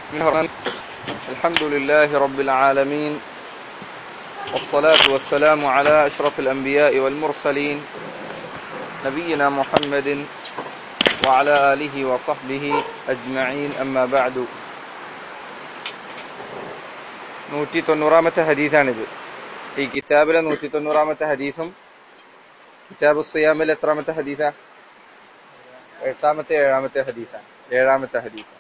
الحمد لله رب العالمين والصلاة والسلام على أشرف الأنبياء والمرسلين نبينا محمد وعلى آله وصحبه أجمعين أما بعد നൂറ്റി തൊണ്ണൂറാമത്തെ ഹദീസാണിത് ഈ കിതാബിലെ നൂറ്റി തൊണ്ണൂറാമത്തെ ഹദീസും കിതാബ് സുയാമിൽ എത്രാമത്തെ ഹദീസാ എട്ടാമത്തെ ഏഴാമത്തെ ഹദീസാണ് ഏഴാമത്തെ ഹദീസാണ്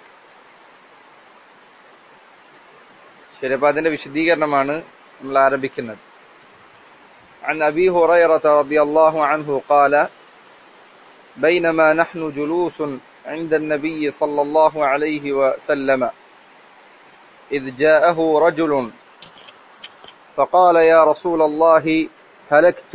ശരി അപ്പൊ അതിന്റെ വിശദീകരണമാണ് നമ്മൾ ആരംഭിക്കുന്നത് عن أبي هريرة رضي الله عنه قال بينما نحن جلوس عند النبي صلى الله عليه وسلم إذ جاءه رجل فقال يا رسول الله هلكت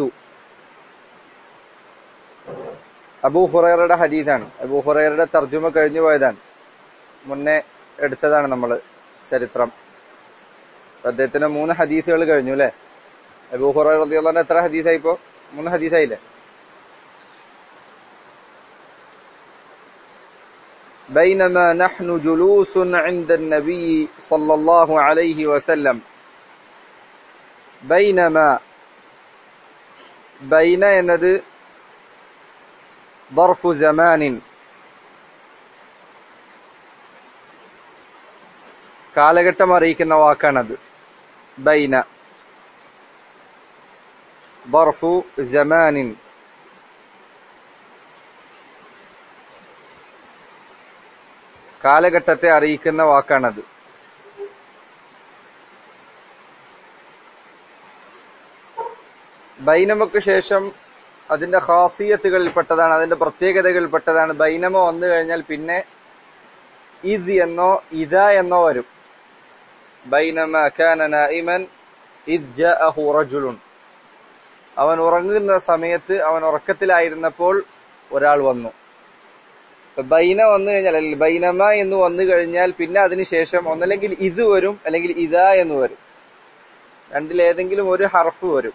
അബൂ ഹുറൈറയുടെ ഹദീസാണ് അബൂ ഹുറൈറയുടെ തർജുമ കഴിഞ്ഞു പോയതാണ് മുന്നേ എടുത്തതാണ് നമ്മൾ ചരിത്രം അദ്ദേഹത്തിന് മൂന്ന് ഹദീസുകൾ കഴിഞ്ഞു അല്ലെ അബൂ ഹുറൈറ റളിയല്ലാഹു എത്ര ഹദീസായി ഇപ്പോ മൂന്ന് ഹദീസായില്ലേ بينما نحن جلوس عند النبي صلى الله عليه وسلم بينما بين എന്നത് ظرف زمان കാലഘട്ടം അറിയിക്കുന്ന വാക്കാണത് ബൈന ظرف زمان കാലഘട്ടത്തെ അറിയിക്കുന്ന വാക്കാണത് ബൈനമക്ക് ശേഷം അതിന്റെ ഖാസിയത്തുകളിൽപ്പെട്ടതാണ് അതിന്റെ പ്രത്യേകതകളിൽപ്പെട്ടതാണ് ബൈനമ വന്നു കഴിഞ്ഞാൽ പിന്നെ ഇത് എന്നോ ഇത എന്നോ വരും ബൈനമ കാന നായിമൻ ഇദ് ജഅഹു റജുലുൻ അവൻ ഉറങ്ങുന്ന സമയത്ത് അവൻ ഉറക്കത്തിലായിരുന്നപ്പോൾ ഒരാൾ വന്നു ബൈന വന്നു കഴിഞ്ഞാൽ അല്ലെങ്കിൽ ബൈനമ എന്ന് വന്നു കഴിഞ്ഞാൽ പിന്നെ അതിനുശേഷം ഒന്നല്ലെങ്കിൽ ഇത് വരും അല്ലെങ്കിൽ ഇതാ എന്ന് വരും രണ്ടിലേതെങ്കിലും ഒരു ഹർഫ് വരും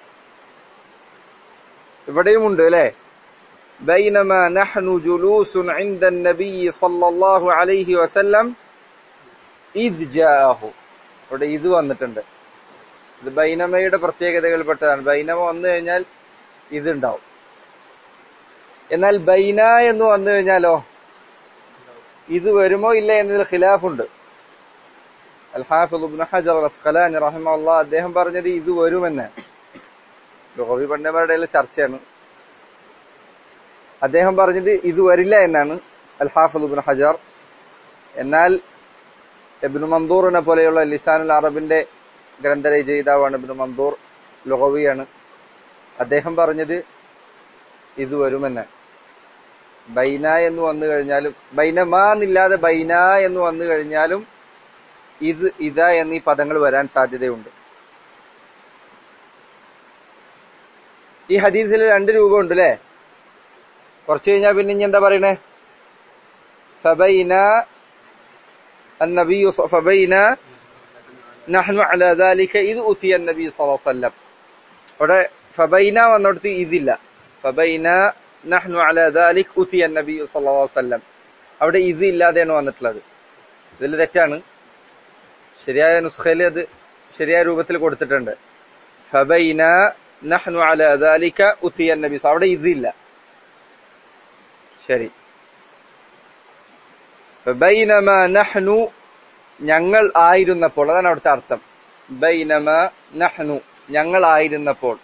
ഇവിടെയുമുണ്ട് അല്ലെ ബൈനമ നഹ്നു ജുലൂസുൻ عند النبي صلى الله عليه وسلم إذ جاءه ഇവിടെ ഇത് വന്നിട്ടുണ്ട് ഇത് ബൈനമയുടെ പ്രത്യേകതകൾപ്പെട്ടതാണ് ബൈനമ വന്നു കഴിഞ്ഞാൽ ഇതുണ്ടാവും എന്നാൽ ബൈന എന്ന് വന്നു കഴിഞ്ഞാലോ ഇത് വരുമോ ഇല്ല എന്നതിൽ ഖിലാഫുണ്ട് അൽഹാഫിദ് ഇബ്നു ഹജർ അസ്ഖലാനി റഹിമഹുല്ലാ അദ്ദേഹം പറഞ്ഞത് ഇത് വരുമെന്ന് ലോകവി പണ്ഡിതന്മാരുടെ ഇടയിലെ ചർച്ചയാണ് അദ്ദേഹം പറഞ്ഞത് ഇത് വരില്ല എന്നാണ് അൽഹാഫിദ് ഇബ്നു ഹജർ എന്നാൽ ഇബ്നു മന്ദൂറിനെ പോലെയുള്ള ലിസാനുൽ അറബിന്റെ ഗ്രന്ഥരചയിതാവാണ് ഇബ്നു മന്ദൂർ ലോകവിയാണ് അദ്ദേഹം പറഞ്ഞത് ഇത് വരുമെന്ന് ബൈന എന്ന് വന്നു കഴിഞ്ഞാലും ബൈനമാ എന്നില്ലാതെ ബൈന എന്ന് വന്നു കഴിഞ്ഞാലും ഇത് ഇത എന്നീ പദങ്ങൾ വരാൻ സാധ്യതയുണ്ട് ഈ ഹദീസിൽ രണ്ട് രൂപമുണ്ട് അല്ലേ കുറച്ച് കഴിഞ്ഞാൽ പിന്നെ ഇനി എന്താ പറയണേ ഫബൈന النبي فبين نحن على ذلك إذ أتي النبي صلى الله عليه وسلم അവിടെ ഫബൈന വന്നിടത്ത് ഇതില്ല ഫബൈന നഹ്നു അല ദാലിക് ഉത്തിയ നബി സല്ലല്ലാഹു അലൈഹി വസല്ലം അവിടെ ഇത് ഇല്ലാതെയാണ് വന്നിട്ടുള്ളത് ഇതിൽ തെറ്റാണ് ശരിയായ നുസ്ഖയിൽ അത് ശരിയായ രൂപത്തിൽ കൊടുത്തിട്ടുണ്ട് ഫബൈന നഹ്നു അല ദാലിക ഉത്തിയ നബി അവിടെ ഇതില്ല ശരി ബൈനമ നഹ്നു ഞങ്ങൾ ആയിരുന്നപ്പോൾ അതാണ് അവിടുത്തെ അർത്ഥം ബൈനമ നഹ്നു ഞങ്ങൾ ആയിരുന്നപ്പോൾ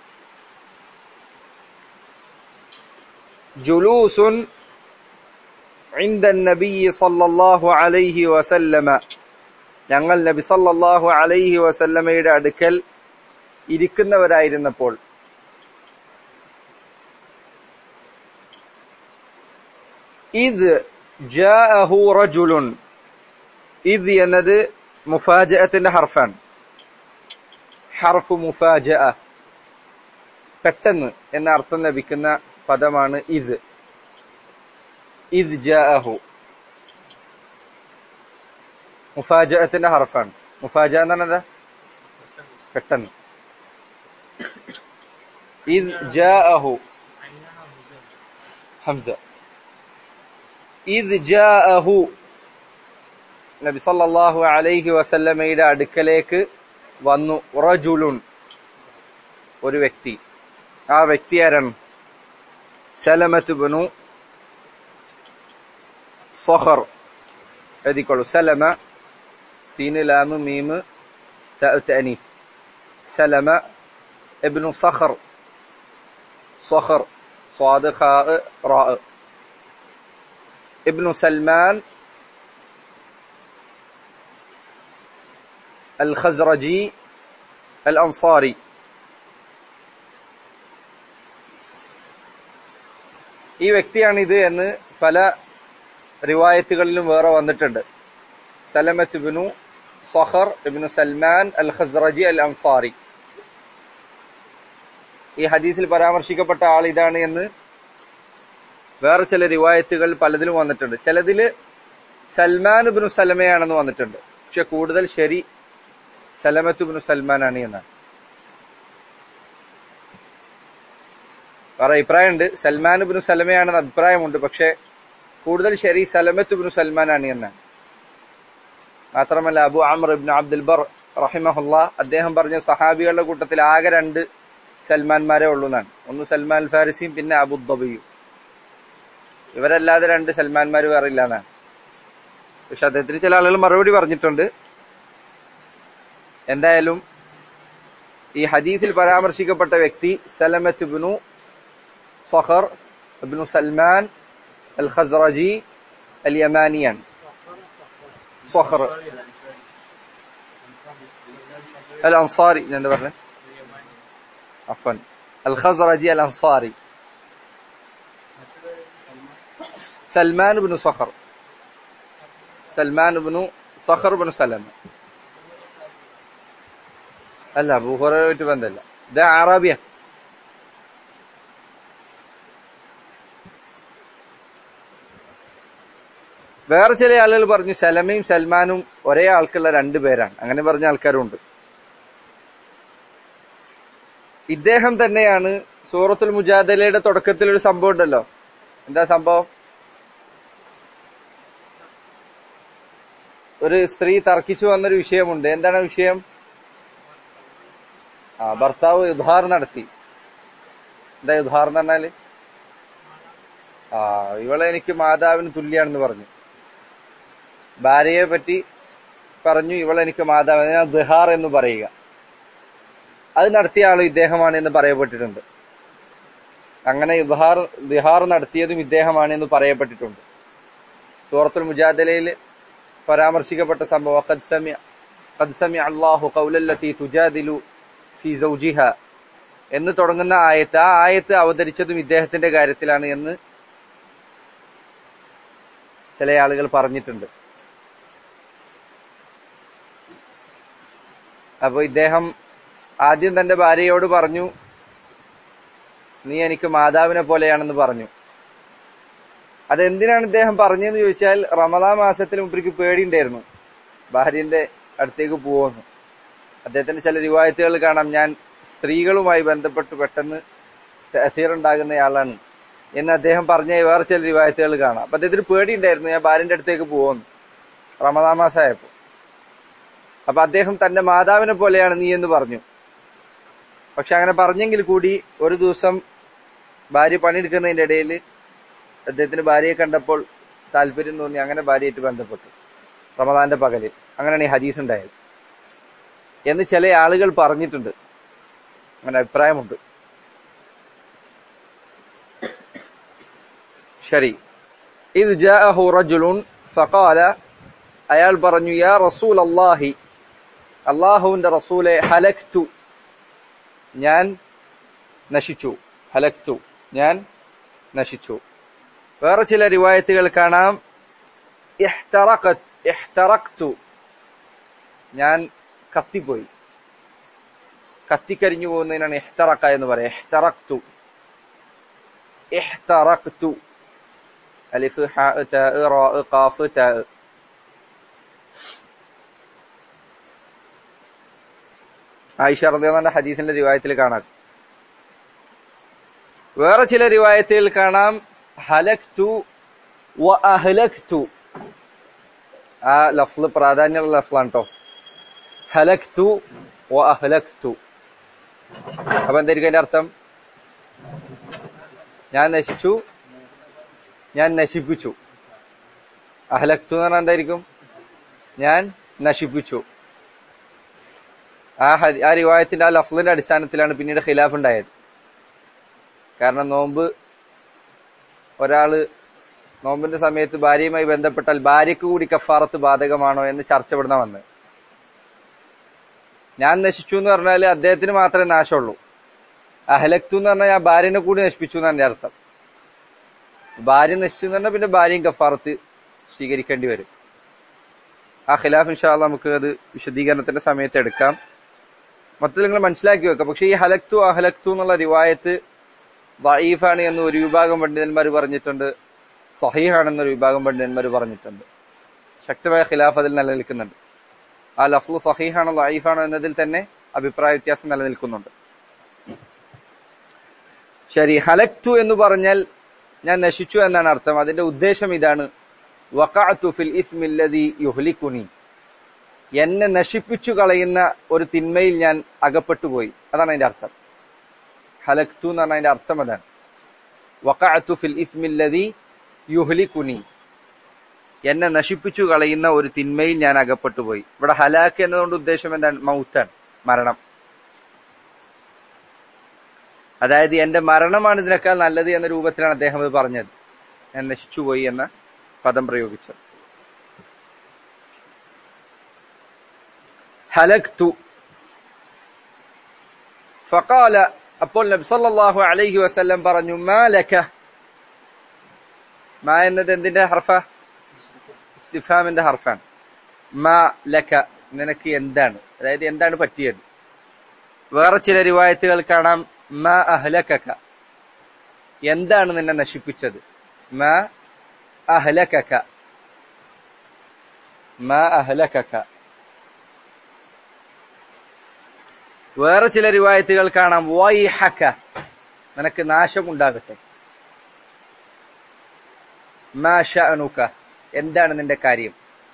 ജുലൂസുൻ عند النبي صلى الله عليه وسلم ഞങ്ങൾ നബി സല്ലല്ലാഹു അലൈഹി വസല്ലമയുടെ അടുക്കൽ ഇരിക്കുന്നവരായിരുന്നപ്പോൾ ഇത് ജാഅഹു റജുലുൻ ഇത് എന്നത് മുഫാജഅത്തിന്റെ ഹർഫാണ് ഹർഫ് മുഫാജഅ പെട്ടെന്ന് എന്ന അർത്ഥം ലഭിക്കുന്ന പദമാണ് ഇത് ഇത് ജാഅഹു മുഫാജഅത്തിന്റെ ഹർഫാണ് മുഫാജ എന്ന് പറഞ്ഞത് പെട്ടെന്ന് ഇത് ജാഅഹു ഹംസ ഇത് ജാഅഹു നബി സല്ലല്ലാഹു അലൈഹി വസല്ലമയുടെ അടുക്കലേക്ക് വന്നു റജുലുൻ ഒരു വ്യക്തി ആ വ്യക്തി ആരാണ് സലമത്ത് ബനു സൊഹർ എഴുതിക്കോളൂ സലമ സീന് ലാമ് മീമ് തഅനീസ് സലമ ഇബ്നു സഖർ صخر صاد خاء راء ابن سلمان الخزرجي الأنصاري ഈ വ്യക്തിയാണിത് എന്ന് പല റിവായത്തുകളിലും വേറെ വന്നിട്ടുണ്ട് സലമത്ത് ഇബ്നു സഹർ ഇബ്നു സൽമാൻ അൽ ഖസ്റജി അൽ അൻസാരി ഈ ഹദീസിൽ പരാമർശിക്കപ്പെട്ട ആൾ ഇതാണ് എന്ന് വേറെ ചില റിവായത്തുകൾ പലതിലും വന്നിട്ടുണ്ട് ചിലതില് സൽമാൻ ഇബ്നു സലമയാണെന്ന് വന്നിട്ടുണ്ട് പക്ഷെ കൂടുതൽ ശരി സലമത്ത് ഇബ്നു സൽമാനാണ് എന്നാണ് വേറെ അഭിപ്രായമുണ്ട് സൽമാൻ ഇബ്നു സലമയാണെന്ന് അഭിപ്രായമുണ്ട് പക്ഷെ കൂടുതൽ ശരി സലമത്ത് ഇബ്നു സൽമാനാണ് എന്നാണ് മാത്രമല്ല അബു അമർ ഇബ്നു അബ്ദുൽ ബർ റഹിമഹുല്ല അദ്ദേഹം പറഞ്ഞ സഹാബികളുടെ കൂട്ടത്തിൽ ആകെ രണ്ട് സൽമാൻമാരെ ഉള്ളൂ എന്നാണ് ഒന്ന് സൽമാൻ ഫാരിസിയും പിന്നെ അബുദബിയും ഇവരല്ലാതെ രണ്ട് സൽമാൻമാർ വേറെ ഇല്ല എന്നാണ് പക്ഷെ അദ്ദേഹത്തിന് ചില ആളുകൾ മറുപടി പറഞ്ഞിട്ടുണ്ട് എന്തായാലും ഈ ഹദീസിൽ പരാമർശിക്കപ്പെട്ട വ്യക്തി സലമത്ത് ഇബ്നു സഹർ ഇബ്നു സൽമാൻ അൽ ഖസ്റജി അൽ യമാനിയാണ് സഹർ അൽ അൻസാരി ഞാൻ എന്താ പറഞ്ഞത് عفوا الخزرجي الأنصاري سلمان بن صخر سلمان بن صخر بن سلمة അല്ല അബൂഹുറയായിട്ട് ബന്ധമില്ല ഇത് അറാബിയ വേറെ ചില ആളുകൾ പറഞ്ഞു സലമയും സൽമാനും ഒരേ ആൾക്കുള്ള രണ്ടു പേരാണ് അങ്ങനെ പറഞ്ഞ ആൾക്കാരും ഉണ്ട് ഇദ്ദേഹം തന്നെയാണ് സൂറത്തുൽ മുജാദലയുടെ തുടക്കത്തിൽ ഒരു സംഭവം ഉണ്ടല്ലോ എന്താ സംഭവം ഒരു സ്ത്രീ തർക്കിച്ചു വന്നൊരു വിഷയമുണ്ട് എന്താണ് വിഷയം ആ ഭർത്താവ് യുദ്ധാർ നടത്തി എന്താ യുദ്ധാർ എന്ന് പറഞ്ഞാല് ആ ഇവളെ എനിക്ക് മാതാവിന് തുല്യാണെന്ന് പറഞ്ഞു ഭാര്യയെ പറ്റി പറഞ്ഞു ഇവളെനിക്ക് മാതാവ് ഞാൻ ദിഹാർ എന്ന് പറയുക അത് നടത്തിയ ആൾ ഇദ്ദേഹമാണ് എന്ന് പറയപ്പെട്ടിട്ടുണ്ട് അങ്ങനെ ഇദ്ഹാർ ദിഹാർ നടത്തിയതും ഇദ്ദേഹമാണ് എന്ന് പറയപ്പെട്ടിട്ടുണ്ട് സൂറത്തുൽ മുജാദലയിൽ പരാമർശിക്കപ്പെട്ട സംഭവം ഖദ് സമിഅ ഖദ് സമിഅ അല്ലാഹു ഖൗലല്ലതി തുജാദിലു ഫി സൗജിഹ എന്ന് തുടങ്ങുന്ന ആയത്ത് ആ ആയത്ത് അവതരിച്ചതും ഇദ്ദേഹത്തിന്റെ കാര്യത്തിലാണ് എന്ന് ചില ആളുകൾ പറഞ്ഞിട്ടുണ്ട് അപ്പൊ ഇദ്ദേഹം ആദ്യം തന്റെ ഭാര്യയോട് പറഞ്ഞു നീ എനിക്ക് മാതാവിനെ പോലെയാണെന്ന് പറഞ്ഞു അതെന്തിനാണ് ഇദ്ദേഹം പറഞ്ഞതെന്ന് ചോദിച്ചാൽ റമദാ മാസത്തിൽ മുമ്പിക്ക് പേടിയുണ്ടായിരുന്നു ഭാര്യന്റെ അടുത്തേക്ക് പോവുമെന്ന് അദ്ദേഹത്തിന്റെ ചില റിവായത്തുകൾ കാണാം ഞാൻ സ്ത്രീകളുമായി ബന്ധപ്പെട്ട് പെട്ടെന്ന് ഉണ്ടാകുന്നയാളാണ് എന്ന് അദ്ദേഹം പറഞ്ഞ വേറെ ചില റിവായത്തുകൾ കാണാം അപ്പൊ അദ്ദേഹത്തിന് പേടിയുണ്ടായിരുന്നു ഞാൻ ഭാര്യന്റെ അടുത്തേക്ക് പോകുമെന്ന് റമദാ മാസമായപ്പോ അപ്പൊ അദ്ദേഹം തന്റെ മാതാവിനെ പോലെയാണ് നീ എന്ന് പറഞ്ഞു പക്ഷെ അങ്ങനെ പറഞ്ഞെങ്കിൽ കൂടി ഒരു ദിവസം ഭാര്യ പണിയെടുക്കുന്നതിന്റെ ഇടയിൽ അദ്ദേഹത്തിന് ഭാര്യയെ കണ്ടപ്പോൾ താല്പര്യം തോന്നി അങ്ങനെ ഭാര്യയായിട്ട് ബന്ധപ്പെട്ടു റമദാന്റെ പകലിൽ അങ്ങനെയാണ് ഈ ഹദീസ് ഉണ്ടായത് എന്ന് ചില ആളുകൾ പറഞ്ഞിട്ടുണ്ട് അങ്ങനെ അഭിപ്രായമുണ്ട് ശരി ഇത് ജാഅഹു റജുലുൻ ഫഖാല അയാൾ പറഞ്ഞു യാ റസൂൽ അല്ലാഹി അള്ളാഹുവിന്റെ റസൂലെ ഹലക്തു ഞാൻ നശിച്ചു ഹലക്തു ഞാൻ നശിച്ചു വേറെ ചില റിവായത്തുകൾ കാണാം ഇഹ്തറക്തു ഞാൻ കത്തിപ്പോയി കത്തിക്കരിഞ്ഞു പോകുന്നതിനാണ് ഇഹ്തറക്ക എന്ന് പറയാം ഇഹ്തറക്തു ഇഹ്തറക്തു അലിഫ് ഹ ത റ ഖാഫ് ത ആയിഷ റളിയല്ലാഹു ഹദീസിന്റെ റിവായത്തിൽ കാണാം വേറെ ചില റിവായത്തുകൾ കാണാം ഹലക്തു വ അഹ്ലക്തു ആ ലഫ്ല് പ്രാധാന്യമുള്ള ലഫ്ലാണ് കേട്ടോ ഹലക്തു വ അഹ്ലക്തു അപ്പൊ എന്തായിരിക്കും അതിന്റെ അർത്ഥം ഞാൻ നശിച്ചു ഞാൻ നശിപ്പിച്ചു അഹ്ലക്തു എന്ന് പറഞ്ഞാൽ എന്തായിരിക്കും ഞാൻ നശിപ്പിച്ചു ആ ഹദി ആ റിവായത്തിന്റെ ആ ലഫ്ലിന്റെ അടിസ്ഥാനത്തിലാണ് പിന്നീട് ഖിലാഫ് ഉണ്ടായത് കാരണം നോമ്പ് ഒരാള് നോമ്പിന്റെ സമയത്ത് ഭാര്യയുമായി ബന്ധപ്പെട്ടാൽ ഭാര്യയ്ക്ക് കൂടി കഫാറത്ത് ബാധകമാണോ എന്ന് ചർച്ചപ്പെടുന്ന വന്ന് ഞാൻ നശിച്ചു എന്ന് പറഞ്ഞാൽ അദ്ദേഹത്തിന് മാത്രമേ നാശമുള്ളൂ അഹലക്തു എന്ന് പറഞ്ഞാൽ ഞാൻ ഭാര്യനെ കൂടി നശിപ്പിച്ചു എന്നാണ് എന്റെ അർത്ഥം ഭാര്യ നശിച്ചു എന്ന് പറഞ്ഞാൽ പിന്നെ ഭാര്യയും കഫാറത്ത് സ്വീകരിക്കേണ്ടി വരും ആ ഖിലാഫ് ഇൻഷാല്ല നമുക്ക് അത് വിശദീകരണത്തിന്റെ സമയത്ത് എടുക്കാം മൊത്തത്തിൽ നിങ്ങൾ മനസ്സിലാക്കി വെക്കാം പക്ഷെ ഈ ഹലക്തു അഹലക്തു എന്നുള്ള റിവായത്ത് വഈഫാണ് എന്ന് ഒരു വിഭാഗം പണ്ഡിതന്മാർ പറഞ്ഞിട്ടുണ്ട് സഹീഹാണെന്നൊരു വിഭാഗം പണ്ഡിതന്മാർ പറഞ്ഞിട്ടുണ്ട് ശക്തമായ ഖിലാഫ് അതിൽ നിലനിൽക്കുന്നുണ്ട് ആ ലഫ്ലു സഹീഹാണോ ലൈഫാണോ എന്നതിൽ തന്നെ അഭിപ്രായ വ്യത്യാസം നിലനിൽക്കുന്നുണ്ട് ശരി ഹലക്തു എന്ന് പറഞ്ഞാൽ ഞാൻ നശിച്ചു എന്നാണ് അർത്ഥം അതിന്റെ ഉദ്ദേശം ഇതാണ് വഖഅതു ഫിൽ ഇസ്മില്ലദി യുഹ്ലിക്കുനി എന്നെ നശിപ്പിച്ചു കളയുന്ന ഒരു തിന്മയിൽ ഞാൻ അകപ്പെട്ടുപോയി അതാണ് അതിന്റെ അർത്ഥം ഹലക്തു എന്ന് പറഞ്ഞാൽ അതിന്റെ അർത്ഥം അതാണ് വഖഅതു ഫിൽ ഇസ്മില്ലദി യുഹ്ലിക്കുനി എന്നെ നശിപ്പിച്ചു കളയുന്ന ഒരു തിന്മയിൽ ഞാൻ അകപ്പെട്ടു പോയി ഇവിടെ ഹലാക്ക് എന്നതുകൊണ്ട് ഉദ്ദേശം എന്താണ് മൗത്താണ് മരണം അതായത് എന്റെ മരണമാണ് ഇതിനേക്കാൾ നല്ലത് എന്ന രൂപത്തിലാണ് അദ്ദേഹം അത് പറഞ്ഞത് ഞാൻ നശിച്ചുപോയി എന്ന പദം പ്രയോഗിച്ചത് ഹലക്തു ഫഖാല അപ്പോൾ നബി സല്ലല്ലാഹു അലൈഹി വസല്ലം പറഞ്ഞു മാ ലക മാ എന്നത് എന്തിന്റെ ഹർഫ ഇസ്തിഫാമിന്റെ ഹർഫാണ് മാ ലക നിനക്ക് എന്താണ് അതായത് എന്താണ് പറ്റിയത് വേറെ ചില റിവായത്തുകൾ കാണാം മാ അഹ്ലകക എന്താണ് നിന്നെ നശിപ്പിച്ചത് മാ അഹ്ലകക മാ അഹ്ലകക വേറെ ചില റിവായത്തുകൾ കാണാം വൈഹക നിനക്ക് നാശമുണ്ടാകട്ടെ മാ ഷഅനുക എന്താണ് നിന്റെ കാര്യം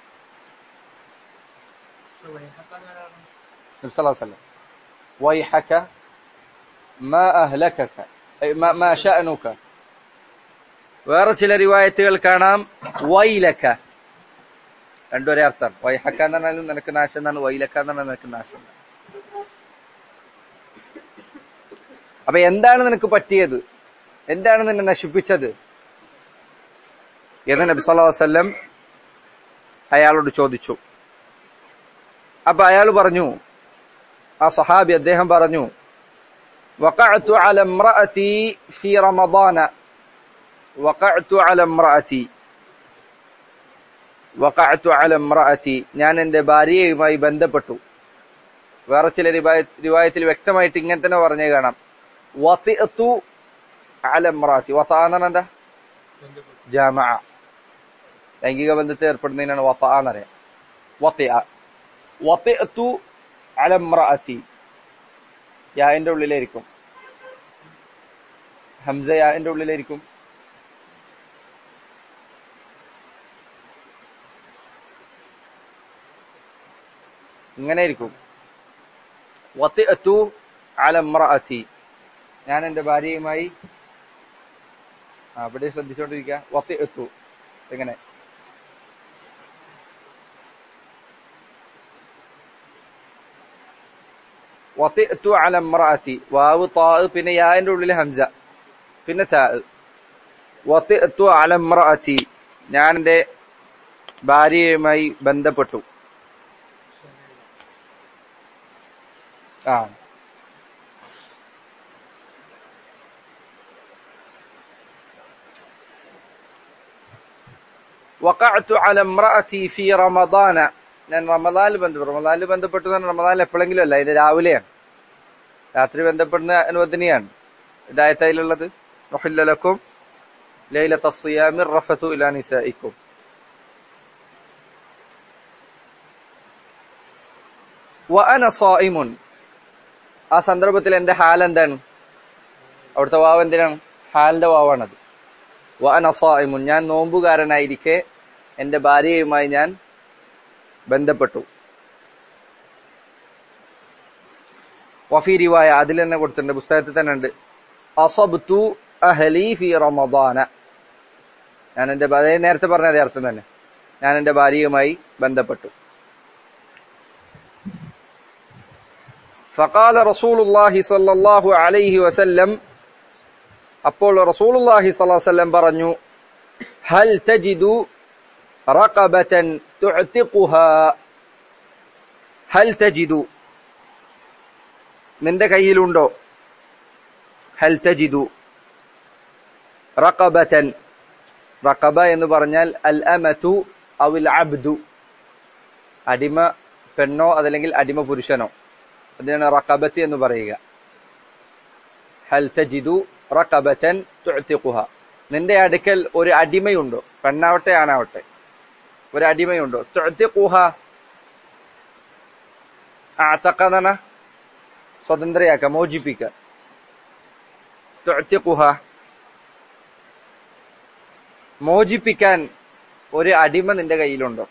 നബി സല്ലല്ലാഹു അലൈഹി വസല്ലം വൈഹക മാ അഹ്ലകക മാ മാ ഷഅനുക വേറെ ചില റിവായത്തുകൾ കാണാം വൈലക രണ്ടൊരേ അർത്ഥം വൈഹക്ക എന്ന് പറഞ്ഞാലും നിനക്ക് നാശം എന്നാണ് വൈലക്ക എന്ന് പറഞ്ഞാൽ നിനക്ക് നാശം എന്നാണ് അപ്പൊ എന്താണ് നിനക്ക് പറ്റിയത് എന്താണ് നിന്നെ നശിപ്പിച്ചത് എന്ന് നബി സല്ലല്ലാഹു അലൈഹി വസല്ലം അയാളോട് ചോദിച്ചു അപ്പൊ അയാൾ പറഞ്ഞു ആ സഹാബി അദ്ദേഹം പറഞ്ഞു وقعت على امرأتي في رمضان وقعت على امرأتي وقعت على امرأتي ഞാൻ എന്റെ ഭാര്യയുമായി ബന്ധപ്പെട്ടു വേറെ ചില റിവായത്തിൽ വ്യക്തമായിട്ട് ഇങ്ങനെ തന്നെ പറഞ്ഞേ കാണാം വത്തിഅത്തു അല ഇമ്രാത്തി വത എന്ന് പറഞ്ഞാൽ എന്താ ജാമഅ ലൈംഗിക ബന്ധത്തിൽ ഏർപ്പെടുന്നതിനാണ് വത എന്നറിയാം വത്തിഅ വത്തിഅത്തു അല ഇമ്രാത്തി യാന്റെ ഉള്ളിലായിരിക്കും ഹംസ യാന്റെ ഉള്ളിലായിരിക്കും ഇങ്ങനെ ആയിരിക്കും വത്തിഅത്തു അല ഇമ്രാത്തി ഞാൻ എന്റെ ഭാര്യയുമായി അവിടെ ശ്രദ്ധിച്ചുകൊണ്ടിരിക്കുക വത്തി എത്തു എങ്ങനെ വത്തി എത്തു അലമ്രാത്തി വാവ് താ പിന്നെ യാന്റെ ഉള്ളിൽ ഹംസ പിന്നെ താ വത്തി എത്തു അലമ്രാത്തി ഞാൻ എന്റെ ഭാര്യയുമായി ബന്ധപ്പെട്ടു ആ وقعت على امرأتي في رمضان ഞാൻ റമദാനിൽ ബന്ധപ്പെട്ടു റമദാനിൽ ബന്ധപ്പെട്ടു എന്ന് റമദാനിൽ എപ്പോഴെങ്കിലും അല്ല ഇത് രാവിലെയാണ് രാത്രി ബന്ധപ്പെടുന്ന അനുവദനീയാണ് ഇതായത്തയിലുള്ളത് റഹില്ലലക്കും ലൈലത്ത സിയാമിർ റഫത്തു ഇലാ നിസായിക്കും വഅന സായിമുൻ ആ സന്ദർഭത്തിൽ എന്റെ ഹാൽ എന്താണ് അവിടുത്തെ വാവ് എന്തിനാണ് ഹാലിന്റെ വാവാണത് വഅന സായിമുൻ ഞാൻ നോമ്പുകാരനായിരിക്കെ എന്റെ ഭാര്യയുമായി ഞാൻ ബന്ധപ്പെട്ടു വഫി റിവായ അതിൽ തന്നെ കൊടുത്തിട്ടുണ്ട് പുസ്തകത്തിൽ തന്നെ ഉണ്ട് അസബ്തു അഹലി ഫി റമദാന ഞാൻ എന്റെ അതേ നേരത്തെ പറഞ്ഞ അതേ അർത്ഥം തന്നെ ഞാൻ എന്റെ ഭാര്യയുമായി ബന്ധപ്പെട്ടു فقال رسول الله صلى الله عليه وسلم അപ്പോൾ റസൂലുള്ളാഹി സ്വല്ലല്ലാഹു അലൈഹി വസല്ലം പറഞ്ഞു ഹൽ തജിദു റഖബതൻ തുഅതിഖുഹാ ഹൽ തജിദു നിന്റെ കയ്യിലുണ്ടോ ഹൽ തജിദു റഖബതൻ റഖബ എന്ന് പറഞ്ഞാൽ അൽ അമതു അവിൽ അബ്ദു അടിമ പെണ്ണോ അതല്ലെങ്കിൽ അടിമ പുരുഷനോ അതിനാണ് റഖബത്ത് എന്ന് പറയുക ഹൽ തജിദു റഖബതൻ തുഅതിഖുഹ നിന്റെ അടുക്കൽ ഒരു അടിമയുണ്ടോ പെണ്ണാവട്ടെ ആണാവട്ടെ ഒരു അടിമയുണ്ടോ തുഅതിഖുഹ അഅതഖദന സ്വതന്ത്രയാക്ക മോചിപ്പിക്ക തുഅതിഖുഹ മോചിപ്പിക്കാൻ ഒരു അടിമ നിന്റെ കയ്യിലുണ്ടോ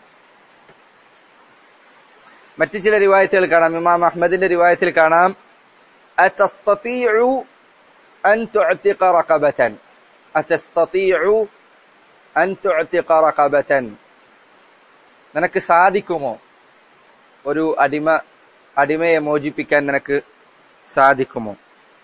മറ്റു ചില റിവായത്തുകൾ കാണാം ഇമാം അഹമ്മദിന്റെ റിവായത്തിൽ കാണാം അതസ്തതീഉ അൻ തുഅതിഖ റഖബതൻ അതസ്തതീഉ അൻ തുഅതിഖ റഖബതൻ നിനക്ക് സാധിക്കുമോ ഒരു അടിമ അടിമയെ മോചിപ്പിക്കാൻ നിനക്ക് സാധിക്കുമോ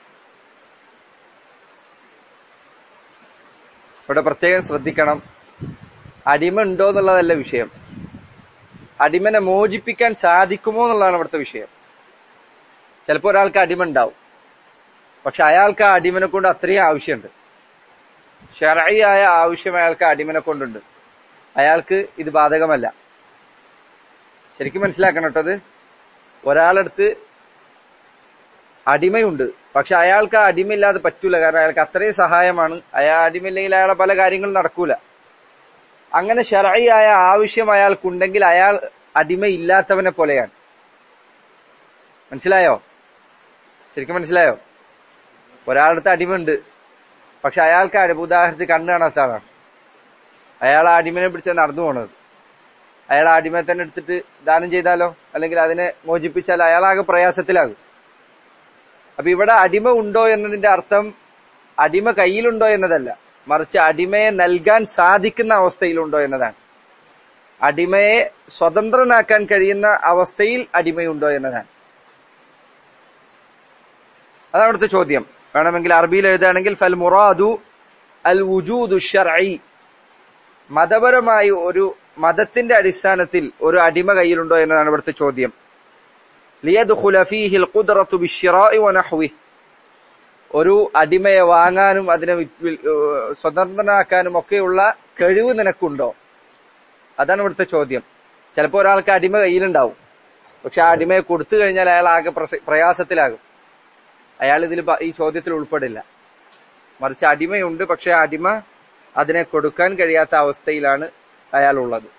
ഇവിടെ പ്രത്യേകം ശ്രദ്ധിക്കണം അടിമ ഉണ്ടോ എന്നുള്ളതല്ല വിഷയം അടിമനെ മോചിപ്പിക്കാൻ സാധിക്കുമോ എന്നുള്ളതാണ് ഇവിടുത്തെ വിഷയം ചിലപ്പോൾ ഒരാൾക്ക് അടിമ ഉണ്ടാവും പക്ഷെ അയാൾക്ക് ആ അടിമനെ കൊണ്ട് അത്രയും ആവശ്യമുണ്ട് ഷെറയായ ആവശ്യം അയാൾക്ക് അടിമനെ കൊണ്ടുണ്ട് അയാൾക്ക് ഇത് ബാധകമല്ല ശരിക്കും മനസ്സിലാക്കണം കേട്ടത് ഒരാളടുത്ത് അടിമയുണ്ട് പക്ഷെ അയാൾക്ക് ആ അടിമയില്ലാതെ പറ്റൂല കാരണം അയാൾക്ക് അത്രയും സഹായമാണ് അയാൾ അടിമയില്ലെങ്കിൽ അയാളെ പല കാര്യങ്ങളും നടക്കൂല അങ്ങനെ ഷെറയായ ആവശ്യം അയാൾക്കുണ്ടെങ്കിൽ അയാൾ അടിമയില്ലാത്തവനെ പോലെയാണ് മനസ്സിലായോ ശരിക്കും മനസ്സിലായോ ഒരാളടുത്ത് അടിമയുണ്ട് പക്ഷെ അയാൾക്ക് അടി- ഉദാഹരണത്തിന് കണ്ണു കാണാത്ത ആളാണ് അയാൾ ആ അടിമനെ പിടിച്ച് നടന്നു പോണത് അയാൾ ആ അടിമയെ തന്നെ എടുത്തിട്ട് ദാനം ചെയ്താലോ അല്ലെങ്കിൽ അതിനെ മോചിപ്പിച്ചാൽ അയാളാകെ പ്രയാസത്തിലാകും അപ്പൊ ഇവിടെ അടിമ ഉണ്ടോ എന്നതിന്റെ അർത്ഥം അടിമ കയ്യിലുണ്ടോ എന്നതല്ല മറിച്ച് അടിമയെ നൽകാൻ സാധിക്കുന്ന അവസ്ഥയിലുണ്ടോ എന്നതാണ് അടിമയെ സ്വതന്ത്രനാക്കാൻ കഴിയുന്ന അവസ്ഥയിൽ അടിമയുണ്ടോ എന്നതാണ് അതാണ് അവിടുത്തെ ചോദ്യം വേണമെങ്കിൽ അറബിയിൽ എഴുതുകയാണെങ്കിൽ ഫൽ മുറാദു അൽ വുജൂദു ഷർഈ മതപരമായി ഒരു മതത്തിന്റെ അടിസ്ഥാനത്തിൽ ഒരു അടിമ കയ്യിലുണ്ടോ എന്നതാണ് ഇവിടുത്തെ ചോദ്യം ലിയദ്ഖുല ഫീഹിൽ ഖുദ്റത്തു ബിശ്ശിറാഇ വനഹ്വിഹി ഒരു അടിമയെ വാങ്ങാനും അതിനെ വി- വിൽ- ഏഹ് സ്വതന്ത്രനാക്കാനും ഒക്കെയുള്ള കഴിവ് നിനക്കുണ്ടോ അതാണ് ഇവിടുത്തെ ചോദ്യം ചിലപ്പോൾ ഒരാൾക്ക് അടിമ കയ്യിലുണ്ടാവും പക്ഷെ ആ അടിമയെ കൊടുത്തു കഴിഞ്ഞാൽ അയാൾ ആകെ പ്രസ- പ്രയാസത്തിലാകും അയാൾ ഇതിൽ പ- ഈ ചോദ്യത്തിൽ ഉൾപ്പെടില്ല മറിച്ച് അടിമയുണ്ട് പക്ഷെ ആ അടിമ അതിനെ കൊടുക്കാൻ കഴിയാത്ത അവസ്ഥയിലാണ് അയാൾ ഉള്ളത്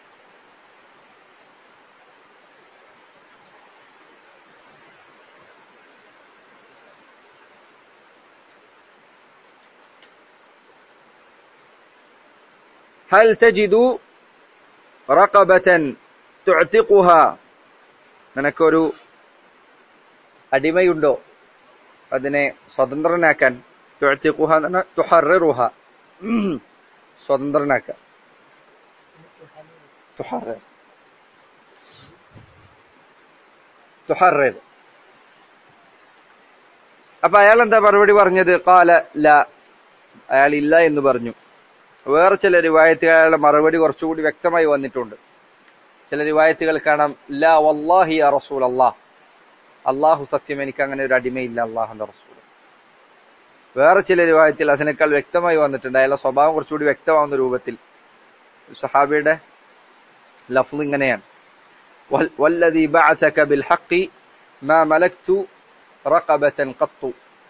هل تجد رقبة تعتقها നിനക്കൊരു അടിമയുണ്ടോ അതിനെ സ്വതന്ത്രനാക്കാൻ തുഴത്തിക്കുഹ തുഹറുഹ സ്വതന്ത്രനാക്കാൻ തുഹറർ തുഹറർ അപ്പൊ അയാൾ എന്താ മറുപടി പറഞ്ഞത് കാല ല അയാൾ ഇല്ല എന്ന് പറഞ്ഞു വേറെ ചില റിവായത്തുകൾ അയാളുടെ മറുപടി കുറച്ചുകൂടി വ്യക്തമായി വന്നിട്ടുണ്ട് ചില റിവായത്തുകൾ കാണാം ലാ വല്ലാഹി യാ റസൂൽ അള്ളാഹ് അള്ളാഹു സത്യം എനിക്ക് അങ്ങനെ ഒരു അടിമയില്ല അള്ളാഹുന്റെ റസൂൽ വേറെ ചില രൂപത്തിൽ അതിനേക്കാൾ വ്യക്തമായി വന്നിട്ടുണ്ട് അയാളുടെ സ്വഭാവം കുറച്ചുകൂടി വ്യക്തമാവുന്ന രൂപത്തിൽ സഹാബിയുടെ ലഫ്ല് ഇങ്ങനെയാണ് വൽ- വല്ലദീ ബഅസക ബിൽ ഹഖി മാ മലക്തു റഖബതൻ ഖത്തു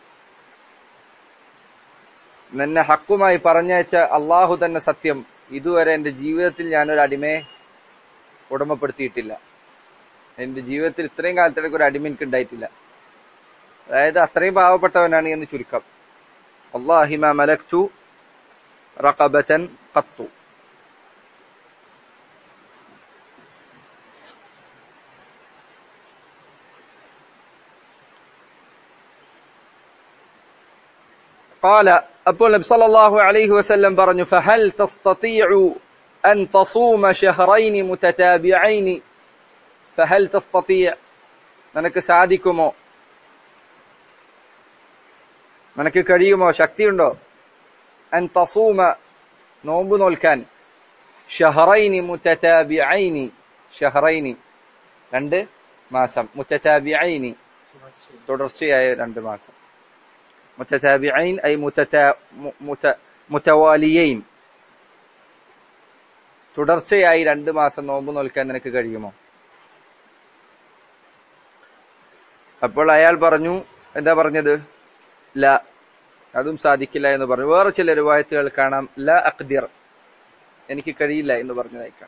നിന്നെ ഹക്കുമായി പറഞ്ഞയച്ച അള്ളാഹു തന്നെ സത്യം ഇതുവരെ എന്റെ ജീവിതത്തിൽ ഞാനൊരു അടിമയെ ഉടമപ്പെടുത്തിയിട്ടില്ല എന്റെ ജീവിതത്തിൽ ഇത്രയും കാലത്തിടയ്ക്ക് ഒരു അടിമ എനിക്ക് ഉണ്ടായിട്ടില്ല അതായത് അത്രയും പാവപ്പെട്ടവനാണ് എന്ന് ചുരുക്കം അള്ളാഹിമ മലക്തു റഖബതൻ ഖത്തു قال അപ്പോൾ നബി സല്ലല്ലാഹു അലൈഹി വസല്ലം പറഞ്ഞു فهل تستطيع أن تصوم شهرين متتابعين فهل تستطيع നിനക്ക് സാധിക്കുമോ നിനക്ക് കഴിയുമോ ശക്തിയുണ്ടോ അൻ തസൂമ നോമ്പ് നോൽക്കാൻ ഷഹറൈനി മുത്തതാബിഐനി ഷഹറൈനി രണ്ട് മാസം മുത്തതാബിഐനി തുടർച്ചയായ രണ്ട് മാസം മുത്തതാബിഐൻ ഐ മുത്തതാ മുത്ത മുത്തവാലിയൈൻ തുടർച്ചയായി രണ്ട് മാസം നോമ്പ് നോൽക്കാൻ നിനക്ക് കഴിയുമോ അപ്പോൾ അയാൾ പറഞ്ഞു എന്താ പറഞ്ഞത് ല അതും സാധിക്കില്ല എന്ന് പറഞ്ഞു വേറെ ചില രൂപായത്തുകൾ കാണാം ല അഖ്ദിർ എനിക്ക് കഴിയില്ല എന്ന് പറഞ്ഞതായി കാണാം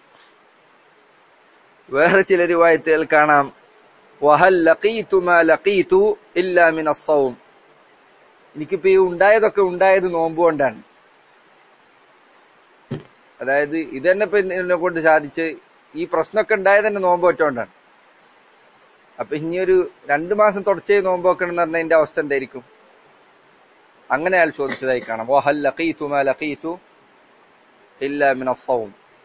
വേറെ ചില രൂപായത്തുകൾ കാണാം വഹൽ ലഖീതു മാ ലഖീതു ഇല്ലാ മിൻ അസ്സൗം എനിക്കിപ്പോ ഈ ഉണ്ടായതൊക്കെ ഉണ്ടായത് നോമ്പ് കൊണ്ടാണ് അതായത് ഇത് തന്നെ ഇപ്പൊ എന്നെ കൊണ്ട് സാധിച്ച് ഈ പ്രശ്നമൊക്കെ ഉണ്ടായത് തന്നെ നോമ്പ് വെച്ചോണ്ടാണ് അപ്പൊ ഇനി ഒരു രണ്ടു മാസം തുടർച്ചയായി നോമ്പ് വെക്കണം എന്ന് പറഞ്ഞാൽ എന്റെ അവസ്ഥ എന്തായിരിക്കും അങ്ങനെ അയാൾ ചോദിച്ചതായി കാണാം വഹൽ ലഖീതു മാ ലഖീതു ഇല്ലാ മിൻ അസ്സൗം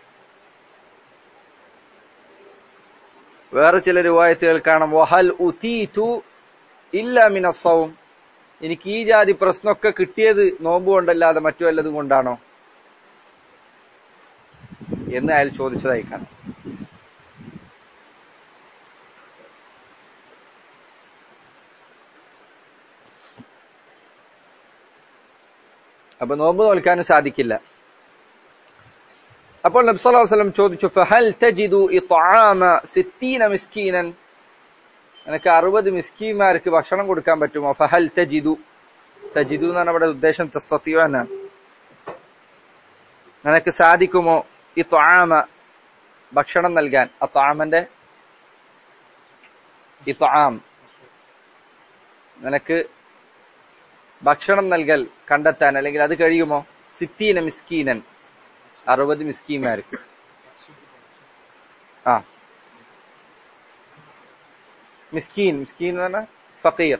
വേറെ ചില രൂപായത്തുകൾ കാണാം വഹൽ ഉതീതു ഇല്ലാ മിൻ അസ്സൗം എനിക്ക് ഈ ജാതി പ്രശ്നമൊക്കെ കിട്ടിയത് നോമ്പ് കൊണ്ടല്ലാതെ മറ്റു വല്ലതും കൊണ്ടാണോ എന്ന് അയാൾ ചോദിച്ചതായി കാണാം അപ്പൊ നോമ്പ് നോൽക്കാനും സാധിക്കില്ല അപ്പോൾ നബി സല്ലല്ലാഹു അലൈഹി വസല്ലം ചോദിച്ചു ഫഹൽ തജിദു ഇത്ആമ 60 മിസ്കീനൻ നിനക്ക് 60 മിസ്കീന്മാർക്ക് ഭക്ഷണം കൊടുക്കാൻ പറ്റുമോ ഫഹൽ തജിദു തജിദു എന്നാണ് ഇവിടെ ഉദ്ദേശം തസ്തത്തിയോ എന്നാണ് നിനക്ക് സാധിക്കുമോ ഇത്ആമ ഭക്ഷണം നൽകാൻ അത്ആമന്റെ ഇത്ആം നിനക്ക് ഭക്ഷണം നൽകൽ കണ്ടെത്താൻ അല്ലെങ്കിൽ അത് കഴിയുമോ സിത്തീന മിസ്കീനൻ അറുപത് മിസ്കീന്മാർക്ക് ആ മിസ്കീൻ മിസ്കീൻ എന്ന് പറഞ്ഞാൽ ഫക്കീർ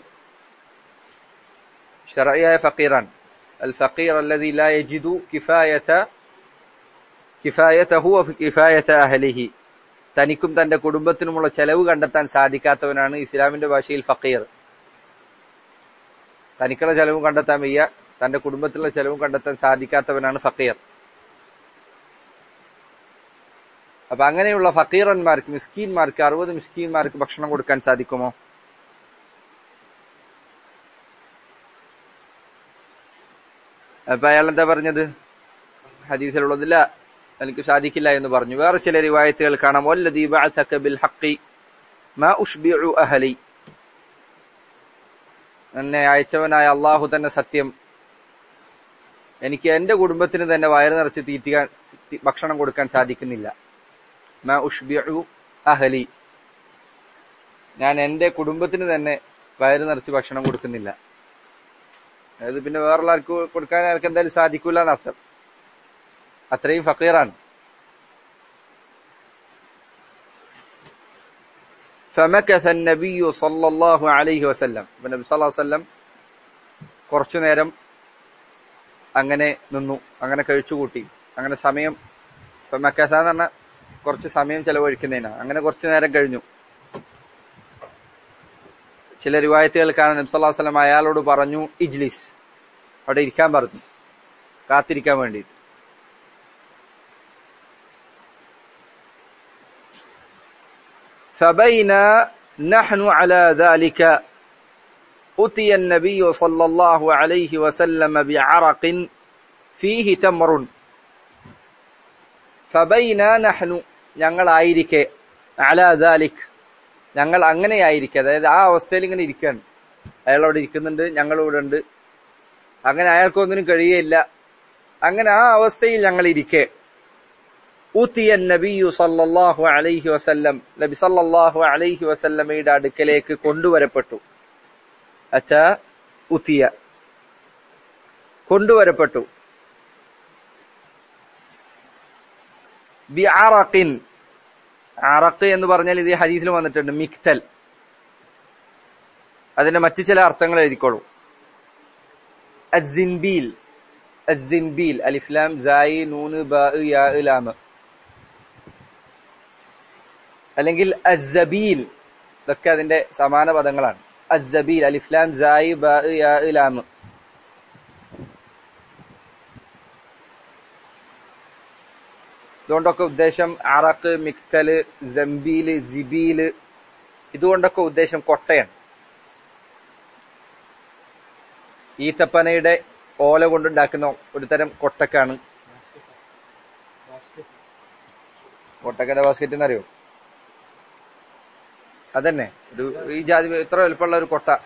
ഷറയായ ഫക്കീറാണ് الفقير الذي لا يجد كفاية كفايته وكفاية أهله തനിക്കും തന്റെ കുടുംബത്തിനുമുള്ള ചെലവ് കണ്ടെത്താൻ സാധിക്കാത്തവനാണ് ഇസ്ലാമിന്റെ ഭാഷയിൽ ഫക്കീർ തനിക്കുള്ള ചെലവും കണ്ടെത്താൻ വയ്യ തന്റെ കുടുംബത്തിലുള്ള ചെലവും കണ്ടെത്താൻ സാധിക്കാത്തവനാണ് ഫക്കീർ അപ്പൊ അങ്ങനെയുള്ള ഫക്കീറന്മാർക്ക് മിസ്കീന്മാർക്ക് അറുപത് മിസ്കീന്മാർക്ക് ഭക്ഷണം കൊടുക്കാൻ സാധിക്കുമോ അപ്പൊ അയാൾ എന്താ പറഞ്ഞത് ഹദീസിലുള്ളതില്ല എനിക്ക് സാധിക്കില്ല എന്ന് പറഞ്ഞു വേറെ ചില റിവായത്തുകൾ കാണാം വല്ലദീ ബഅസക ബിൽ ഹഖി മാ ഉഷ്ബിഉ അഹലി എന്നെ അയച്ചവനായ അള്ളാഹു തന്നെ സത്യം എനിക്ക് എന്റെ കുടുംബത്തിന് തന്നെ വയറ് നിറച്ച് തീറ്റിക്കാൻ ഭക്ഷണം കൊടുക്കാൻ സാധിക്കുന്നില്ല മാ ഉഷ്ബിഉ അഹലി ഞാൻ എന്റെ കുടുംബത്തിന് തന്നെ വയറ് നിറച്ച് ഭക്ഷണം കൊടുക്കുന്നില്ല അതായത് പിന്നെ വേറുള്ള ആർക്ക് കൊടുക്കാൻ അയാൾക്ക് എന്തായാലും സാധിക്കൂല എന്നർത്ഥം അത്രയും ഫക്കീറാണ് فمكث النبي صلى الله عليه وسلم നബി സല്ലല്ലാഹു അലൈഹി വസല്ലം കുറച്ചു നേരം അങ്ങനെ നിന്നു അങ്ങനെ കഴിച്ചുകൂട്ടി അങ്ങനെ സമയം ഫമക്കസ എന്ന് പറഞ്ഞാൽ കുറച്ച് സമയം ചെലവഴിക്കുന്നതിനാണ് അങ്ങനെ കുറച്ചു നേരം കഴിഞ്ഞു ചില റിവായത്തുകൾ കാണാൻ നബി സല്ലല്ലാഹു അലൈഹി വസല്ലം അയാളോട് പറഞ്ഞു ഇജ്ലിസ് അവിടെ ഇരിക്കാൻ പറഞ്ഞു കാത്തിരിക്കാൻ വേണ്ടി فبينا نحن على ذلك أتي النبي صلى الله عليه وسلم بعرق فيه تمر فبينا نحن ഞങ്ങളായിരിക്കെ അലാ ദാലിക് ഞങ്ങൾ അങ്ങനെയായിരിക്കെ അതായത് ആ അവസ്ഥയിൽ ഇങ്ങനെ ഇരിക്കുകയാണ് അയാൾ അവിടെ ഇരിക്കുന്നുണ്ട് ഞങ്ങൾ ഇവിടെ ഉണ്ട് അങ്ങനെ അയാൾക്കൊന്നിനും കഴിയുകയില്ല അങ്ങനെ ആ അവസ്ഥയിൽ ഞങ്ങൾ ഇരിക്കെ ഊത്തിയ നബിയു സല്ലല്ലാഹു അലൈഹി വസല്ലം നബി സല്ലല്ലാഹു അലൈഹി വസല്ലമയുടെ അടുക്കലേക്ക് കൊണ്ടുവരപ്പെട്ടു അച്ച ഉത്തിയ കൊണ്ടുവരപ്പെട്ടു ബി അറഖിൻ അറഖ് എന്ന് പറഞ്ഞാൽ ഇത് ഹദീസിൽ വന്നിട്ടുണ്ട് മിക്തൽ അതിന്റെ മറ്റു ചില അർത്ഥങ്ങൾ എഴുതിക്കോളൂ അസിൻബീൽ അസിൻബീൽ അലിഫ്ലാം സായി നൂന് ബാ യാ ലാമ് അല്ലെങ്കിൽ അസബീൽ ഇതൊക്കെ അതിന്റെ സമാന പദങ്ങളാണ് അസബീൽ അലിഫ്ലാം സായി ബാ യാ ലാമ് ഇതുകൊണ്ടൊക്കെ ഉദ്ദേശം അറക്ക് മിക്തല് ജംബീല് ജിബീല് ഇതുകൊണ്ടൊക്കെ ഉദ്ദേശം കൊട്ടയാണ് ഈത്തപ്പനയുടെ ഓല കൊണ്ടുണ്ടാക്കുന്ന ഒരു തരം കൊട്ടക്കാണ് കൊട്ടക്കന്റെ ബാസ്ക്കറ്റ് എന്നറിയോ അതന്നെ ഒരു ഈ ജാതി ഇത്ര വലുപ്പമുള്ള ഒരു കൊട്ട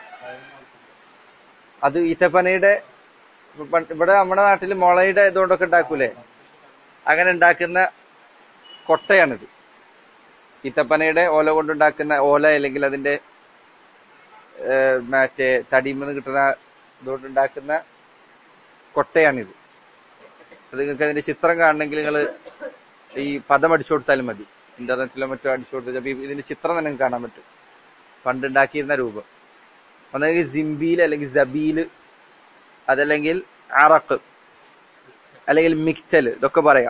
അത് ഈത്തപ്പനയുടെ പണ്ട് ഇവിടെ നമ്മുടെ നാട്ടിൽ മുളയുടെ ഇതുകൊണ്ടൊക്കെ ഉണ്ടാക്കൂലേ അങ്ങനെ ഉണ്ടാക്കുന്ന കൊട്ടയാണിത് ഈത്തപ്പനയുടെ ഓല കൊണ്ടുണ്ടാക്കുന്ന ഓല അല്ലെങ്കിൽ അതിന്റെ ഏഹ്, മറ്റേ തടിമെന്ന് കിട്ടുന്ന ഇതുകൊണ്ടുണ്ടാക്കുന്ന കൊട്ടയാണിത് അത് നിങ്ങൾക്ക് അതിന്റെ ചിത്രം കാണണമെങ്കിൽ നിങ്ങൾ ഈ പദം അടിച്ചു കൊടുത്താലും മതി ഇന്റർനെറ്റിലോ മറ്റോ അടിച്ചു കൊടുത്താൽ ചിലപ്പോ ഇതിന്റെ ചിത്രം തന്നെ നിങ്ങൾക്ക് കാണാൻ പറ്റും പണ്ടുണ്ടാക്കിയിരുന്ന രൂപം ഒന്നെങ്കിൽ സിംബീൽ അല്ലെങ്കിൽ ജബീൽ അതല്ലെങ്കിൽ അറക്ക് അല്ലെങ്കിൽ മിക്തൽ ഇതൊക്കെ പറയാം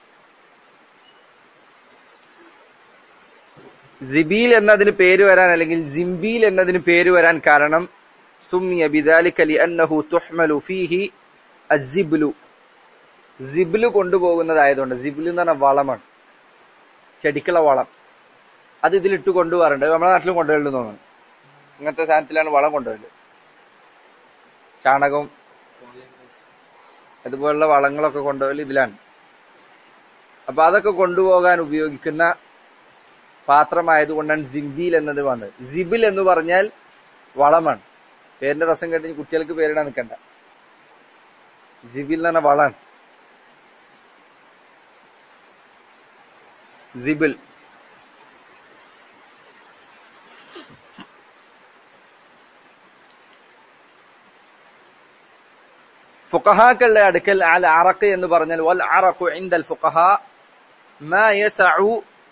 സിബീൽ എന്നതിന് പേര് വരാൻ അല്ലെങ്കിൽ ജിംബീൽ എന്നതിന് പേര് വരാൻ കാരണം സുമിയ ബിദാലിക ലിഅന്നഹു തുഹ്മലു ഫീഹി അസിബ്ലു സിബില് കൊണ്ടുപോകുന്നതായതുകൊണ്ട് സിബിൽ എന്ന് പറഞ്ഞ വളമാണ് ചെടിക്കുള്ള വളം അത് ഇതിലിട്ട് കൊണ്ടുപോകാറുണ്ട് നമ്മുടെ നാട്ടിലും കൊണ്ടുവരലെന്ന് തോന്നുന്നു ഇങ്ങനത്തെ സാധനത്തിലാണ് വളം കൊണ്ടുവരല് ചാണകവും അതുപോലുള്ള വളങ്ങളൊക്കെ കൊണ്ടുപോകൽ ഇതിലാണ് അപ്പൊ അതൊക്കെ കൊണ്ടുപോകാൻ ഉപയോഗിക്കുന്ന പാത്രമായതുകൊണ്ടാണ് ജിംബീൽ എന്നത് വന്നത് ജിബിൽ എന്ന് പറഞ്ഞാൽ വളമാണ് പേരിന്റെ രസം കേട്ട് കുട്ടികൾക്ക് പേരിടാൻ നിൽക്കണ്ട ജിബിൽ എന്ന് പറഞ്ഞ വളമാണ് ജിബിൽ ഫുഖഹാക്കളുടെ അടുക്കൽ അൽ അറക്ക് എന്ന് പറഞ്ഞാൽ വൽ അറഖു ഇൻദൽ ഫുഖഹ മാ യസഉ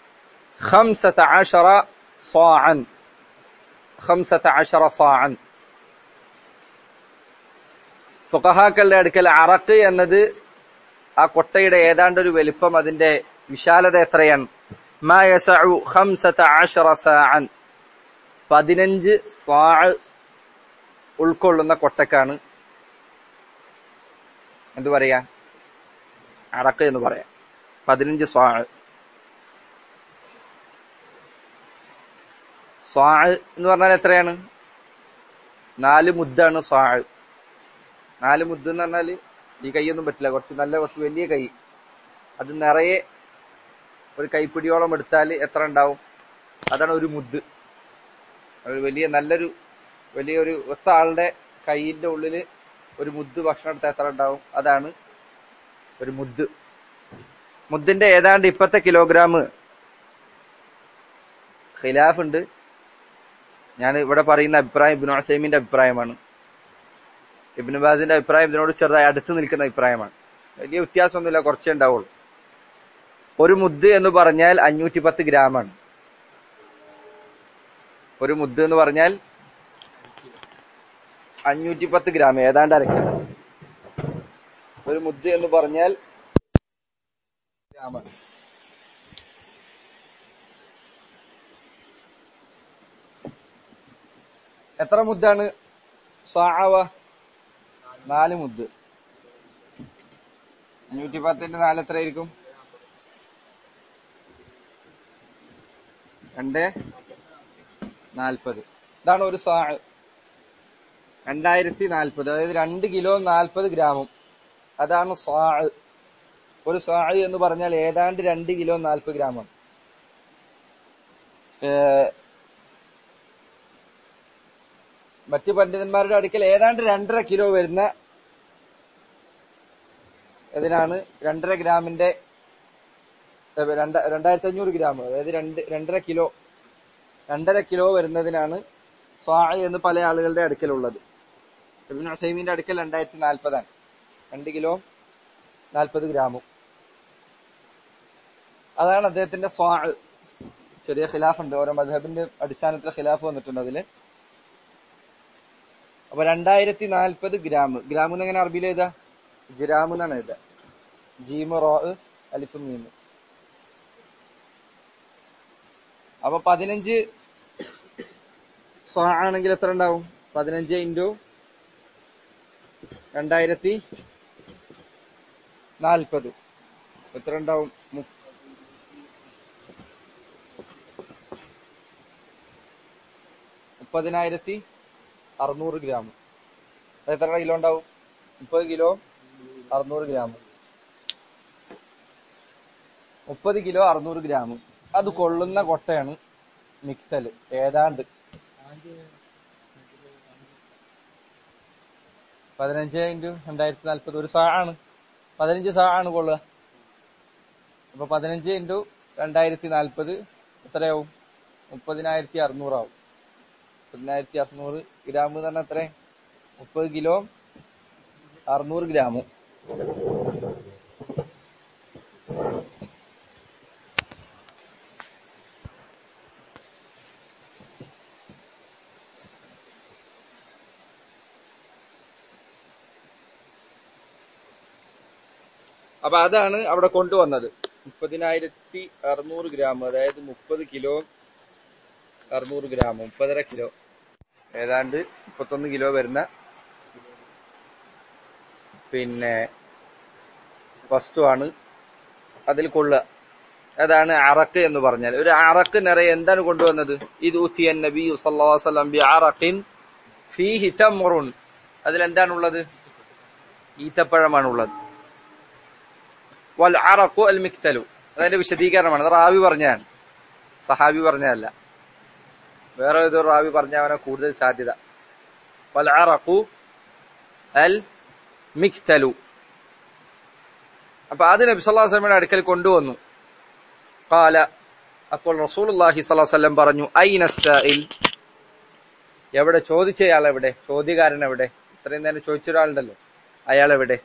15 صاعا 15 صاعا ഫുഖഹാക്കളുടെ അടുക്കൽ അറക്ക് എന്നത് ആ കൊട്ടയുടെ ഏതാണ്ട് ഒരു വലിപ്പം അതിന്റെ വിശാലത എത്രയാണ് മാ യസഉ 15 സാഅൻ പതിനഞ്ച് സാ ഉൾക്കൊള്ളുന്ന കൊട്ടക്കാണ് എന്ത് പറയാ അറക്ക് എന്ന് പറയാം പതിനഞ്ച് സ്വാ സ്വാ എന്ന് പറഞ്ഞാൽ എത്രയാണ് നാല് മുദ്ദാണ് സ്വാ നാല് മുദ്ദ് എന്ന് പറഞ്ഞാല് ഈ കൈയൊന്നും പറ്റില്ല കുറച്ച് നല്ല കുറച്ച് വലിയ കൈ അത് നിറയെ ഒരു കൈപ്പിടിയോളം എടുത്താൽ എത്ര ഉണ്ടാവും അതാണ് ഒരു മുദ്ദ് ഒരു വലിയ നല്ലൊരു വലിയൊരു ഒത്ത ആളുടെ കൈയിന്റെ ഉള്ളില് ഒരു മുദ്ദ് ഭക്ഷണം എടുത്താൽ എത്ര ഉണ്ടാവും അതാണ് ഒരു മുദ്ദ് മുദ്ദിന്റെ ഏതാണ്ട് ഇപ്പത്തെ കിലോഗ്രാം ഖിലാഫ് ഉണ്ട് ഞാൻ ഇവിടെ പറയുന്ന അഭിപ്രായം ഇബ്നു ഹസൈമിന്റെ അഭിപ്രായമാണ് ഇബ്നു ബാസിന്റെ അഭിപ്രായം ഇതിനോട് ചെറുതായി അടുത്ത് നിൽക്കുന്ന അഭിപ്രായമാണ് വലിയ വ്യത്യാസമൊന്നുമില്ല കുറച്ചേ ഉണ്ടാവുള്ളൂ ഒരു മുദ്ദ് എന്ന് പറഞ്ഞാൽ അഞ്ഞൂറ്റി പത്ത് ഗ്രാമാണ് ഒരു മുദ്ദ് എന്ന് പറഞ്ഞാൽ അഞ്ഞൂറ്റി പത്ത് ഗ്രാം ഏതാണ്ട് അരക്കിലോ ഒരു മുദ്ദ എന്ന് പറഞ്ഞാൽ ഗ്രാമാണ് എത്ര മുദ്ദാണ് സാവ നാല് മുദ്ദ് അഞ്ഞൂറ്റി പത്തിന്റെ നാല് എത്ര ആയിരിക്കും രണ്ട് നാൽപ്പത് ഇതാണ് ഒരു സാ രണ്ടായിരത്തി നാൽപ്പത് അതായത് രണ്ട് കിലോ നാൽപ്പത് ഗ്രാമും അതാണ് സ്വാ ഒരു സ്വാ എന്ന് പറഞ്ഞാൽ ഏതാണ്ട് രണ്ട് കിലോ നാൽപ്പത് ഗ്രാമാണ് ഏഹ് മറ്റ് പണ്ഡിതന്മാരുടെ അടുക്കൽ ഏതാണ്ട് രണ്ടര കിലോ വരുന്ന ഇതിനാണ് രണ്ടര ഗ്രാമിന്റെ ഏഹ് രണ്ട രണ്ടായിരത്തി അഞ്ഞൂറ് ഗ്രാം അതായത് രണ്ട് രണ്ടര കിലോ രണ്ടര കിലോ വരുന്നതിനാണ് സ്വാ എന്ന് പല ആളുകളുടെ അടുക്കലുള്ളത് ഇബ്നു ഹുസൈമിന്റെ അടുക്കൽ രണ്ടായിരത്തി നാൽപ്പതാണ് രണ്ട് കിലോ നാൽപ്പത് ഗ്രാമും അതാണ് അദ്ദേഹത്തിന്റെ സ്വാ ചെറിയ ഖിലാഫ് ഉണ്ട് ഓരോ മധബിന്റെ അടിസ്ഥാനത്തിൽ ഖിലാഫ് വന്നിട്ടുണ്ട് അതില് അപ്പൊ രണ്ടായിരത്തി നാൽപ്പത് ഗ്രാം ഗ്രാം എന്ന് എങ്ങനെ അറബിയിൽ എഴുതാ ജിരാം എന്നാണ് എഴുതുക ജീമ റോ അലിഫ് മീമ് അപ്പൊ പതിനഞ്ച് സ്വ ആണെങ്കിൽ എത്ര ഉണ്ടാവും പതിനഞ്ച് ഇൻറ്റു രണ്ടായിരത്തി നാൽപ്പത് എത്ര ഉണ്ടാവും മു- മുപ്പതിനായിരത്തി അറുന്നൂറ് ഗ്രാം അത് എത്ര കിലോ ഉണ്ടാവും മുപ്പത് കിലോ അറുന്നൂറ് ഗ്രാം മുപ്പത് കിലോ അറുന്നൂറ് ഗ്രാം അത് കൊള്ളുന്ന കൊട്ടയാണ് മിക്സൽ ഏതാണ്ട് പതിനഞ്ച് ഇൻറ്റു രണ്ടായിരത്തി നാൽപ്പത് ഒരു സാ ആണ് പതിനഞ്ച് സാ ആണ് കൊള്ളുക അപ്പൊ പതിനഞ്ച് ഇൻറ്റു രണ്ടായിരത്തി നാൽപ്പത് എത്രയാവും മുപ്പതിനായിരത്തി അറുന്നൂറാവും മുപ്പതിനായിരത്തി അറുന്നൂറ് ഗ്രാം എന്ന് പറഞ്ഞാൽ എത്ര മുപ്പത് കിലോ അറുന്നൂറ് ഗ്രാമും അപ്പൊ അതാണ് അവിടെ കൊണ്ടുവന്നത് മുപ്പതിനായിരത്തി അറുന്നൂറ് ഗ്രാം അതായത് മുപ്പത് കിലോ അറുന്നൂറ് ഗ്രാം മുപ്പതര കിലോ ഏതാണ്ട് മുപ്പത്തൊന്ന് കിലോ വരുന്ന പിന്നെ വസ്തുവാണ് അതിൽ കൊള്ളുക അതാണ് അറക്ക് എന്ന് പറഞ്ഞാൽ ഒരു അറക്ക് നിറയെ എന്താണ് കൊണ്ടുവന്നത് ഇത് ഉത്തിയൻ നബി സല്ലല്ലാഹു ബി അറഖിൻ ഫീഹി തംറുൻ അതിൽ എന്താണുള്ളത് ഈത്തപ്പഴമാണുള്ളത് വൽ അറഖു അൽ മിക്തലു അതിന്റെ വിശദീകരണമാണ് അത് റാവി പറഞ്ഞതാണ് സഹാബി പറഞ്ഞതല്ല വേറെ ഏതോ റാവി പറഞ്ഞവനെ കൂടുതൽ സാധ്യത വൽ അറഖു അൽ മിക്തലു അപ്പൊ അത് നബി സല്ലല്ലാഹു അലൈഹി വസല്ലമയുടെ അടുക്കൽ കൊണ്ടുവന്നു قال അപ്പോൾ റസൂലുള്ളാഹി സ്വല്ലല്ലാഹു അലൈഹി വസല്ലം പറഞ്ഞു ഐന സാഇൽ എവിടെ ചോദിച്ചയാൾ എവിടെ ചോദ്യകാരൻ എവിടെ ഇത്രയും നേരം ചോദിച്ച ഒരാളുണ്ടല്ലോ അയാൾ എവിടെ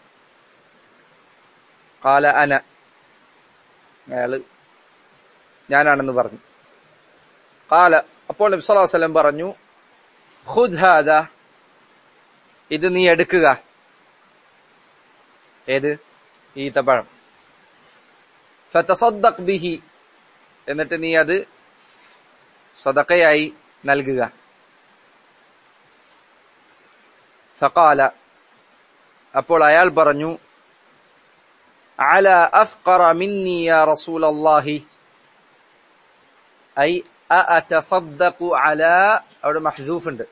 കാല അന അയാള് ഞാനാണെന്ന് പറഞ്ഞു കാല അപ്പോൾ നബി സല്ലല്ലാഹു അലൈഹി വസല്ലം പറഞ്ഞു ഖുദ് ഹാദ ഇത് നീ എടുക്കുക ഏത് ഈത്തപ്പഴം ഫതസദ്ദഖ് ബിഹി എന്നിട്ട് നീ അത് സദഖയായി നൽകുക ഫഖാല അപ്പോൾ അയാൾ പറഞ്ഞു അല അഫ്ഖറ മിന്നി യാ റസൂലല്ലാഹി ഐ അഅതസദ്ദഖു അല അവിടെ മഹ്ദൂഫ് ഉണ്ട്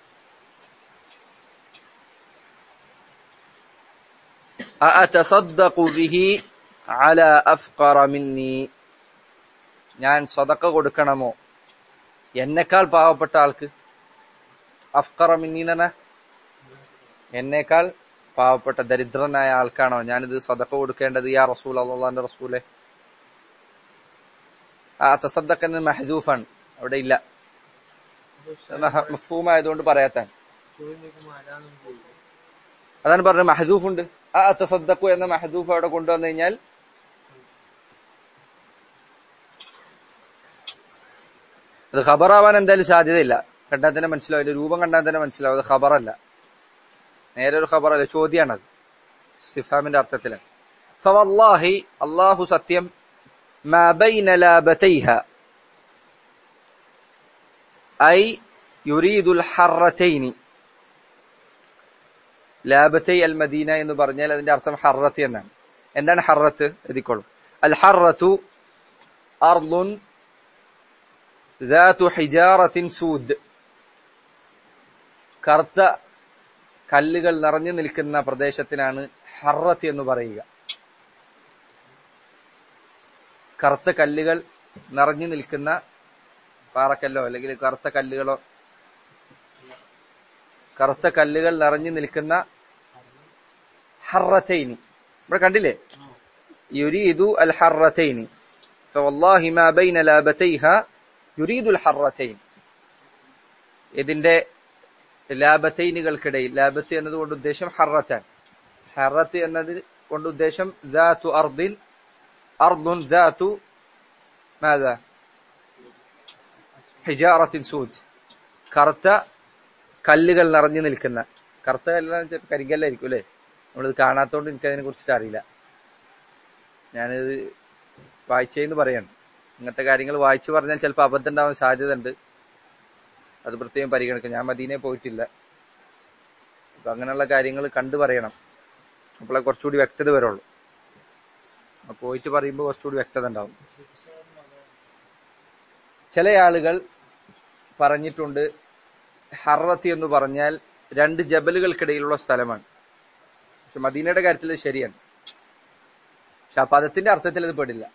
അഅതസദ്ദഖു ബിഹി അല അഫ്ഖറ മിന്നി ഞാൻ സ്വതക്ക കൊടുക്കണമോ എന്നെക്കാൾ പാവപ്പെട്ട ആൾക്ക് അഫ്ഖറ മിന്നി എന്ന് പറഞ്ഞാ എന്നേക്കാൾ പാവപ്പെട്ട ദരിദ്രനായ ആൾക്കാണോ ഞാനിത് സദക്ക കൊടുക്കേണ്ടത് യാ റസൂൽ അള്ളാന്റെ റസൂലെ ആ തസദ്ദഖ് എന്നത് മെഹദൂഫാണ് അവിടെ ഇല്ല മഫൂമായതുകൊണ്ട് പറയാത്താൻ അതാണ് പറഞ്ഞത് മഹദൂഫ് ഉണ്ട് ആ തസദ്ദഖു എന്ന മഹദൂഫ് അവിടെ കൊണ്ടുവന്നു കഴിഞ്ഞാൽ അത് ഖബറാവാൻ എന്തായാലും സാധ്യതയില്ല കണ്ടാൽ തന്നെ മനസ്സിലാവും അതിന്റെ രൂപം കണ്ടാൽ തന്നെ മനസ്സിലാവും അത് ഖബറല്ല നേരെ ഒരു ഖബറല്ല ചോദ്യമാണത് ഇസ്തിഫാമിന്റെ അർത്ഥത്തിലാണ് ഫവല്ലാഹി അല്ലാഹു സത്യം മാ ബൈന ലാബതൈഹ ഐ യുരീദുൽ ഹറതൈനി ലാബത്തൈ അൽ മദീന എന്ന് പറഞ്ഞാൽ അതിന്റെ അർത്ഥം ഹറത്ത് എന്നാണ് എന്താണ് ഹറത്ത് എഴുതിക്കോളും അൽ ഹറത്തു അർലുൻ ذات حجارة سود കറുത്ത കല്ലുകൾ നിറഞ്ഞു നിൽക്കുന്ന പ്രദേശത്തിനാണ് ഹറത്ത് എന്ന് പറയുക കറുത്ത കല്ലുകൾ നിറഞ്ഞു നിൽക്കുന്ന പാറക്കല്ലോ അല്ലെങ്കിൽ കറുത്ത കല്ലുകളോ കറുത്ത കല്ലുകൾ നിറഞ്ഞു നിൽക്കുന്ന ഹറത്തൈനി ഇവിടെ കണ്ടില്ലേ യുരീദു അൽ ഹറത്തൈനി فوالله ما بين لابتيها يريد الحرتين ഇതിന്റെ ലാബത്തൈനുകൾക്കിടയിൽ ലാബത്ത് എന്നതുകൊണ്ട് ഉദ്ദേശം ഹറത്താൻ ഹറത്ത് എന്നത് കൊണ്ട് ഉദ്ദേശം ذات أرض أرض ذات ماذا حجارة سود കറുത്ത കല്ലുകൾ നിറഞ്ഞു നിൽക്കുന്ന കറുത്ത കല്ലെന്ന് വെച്ചാൽ കരിങ്കല്ലായിരിക്കും അല്ലേ നമ്മളിത് കാണാത്തോണ്ട് എനിക്ക് അതിനെ കുറിച്ചിട്ട് അറിയില്ല ഞാനിത് വായിച്ചേന്ന് പറയാണ് ഇങ്ങനത്തെ കാര്യങ്ങൾ വായിച്ചു പറഞ്ഞാൽ ചിലപ്പോൾ അബദ്ധം ഉണ്ടാവാൻ സാധ്യത ഉണ്ട് അത് പ്രത്യേകം പരിഗണിക്കും ഞാൻ മദീനയെ പോയിട്ടില്ല അപ്പൊ അങ്ങനെയുള്ള കാര്യങ്ങൾ കണ്ടു പറയണം അപ്പോഴേ കുറച്ചുകൂടി വ്യക്തത വരുള്ളൂ അപ്പൊ പോയിട്ട് പറയുമ്പോൾ കുറച്ചുകൂടി വ്യക്തത ഉണ്ടാവും ചില ആളുകൾ പറഞ്ഞിട്ടുണ്ട് ഹറത്തി എന്ന് പറഞ്ഞാൽ രണ്ട് ജബലുകൾക്കിടയിലുള്ള സ്ഥലമാണ് പക്ഷെ മദീനയുടെ കാര്യത്തിൽ ഇത് ശരിയാണ് പക്ഷെ ആ പദത്തിന്റെ അർത്ഥത്തിൽ അത് പെടില്ല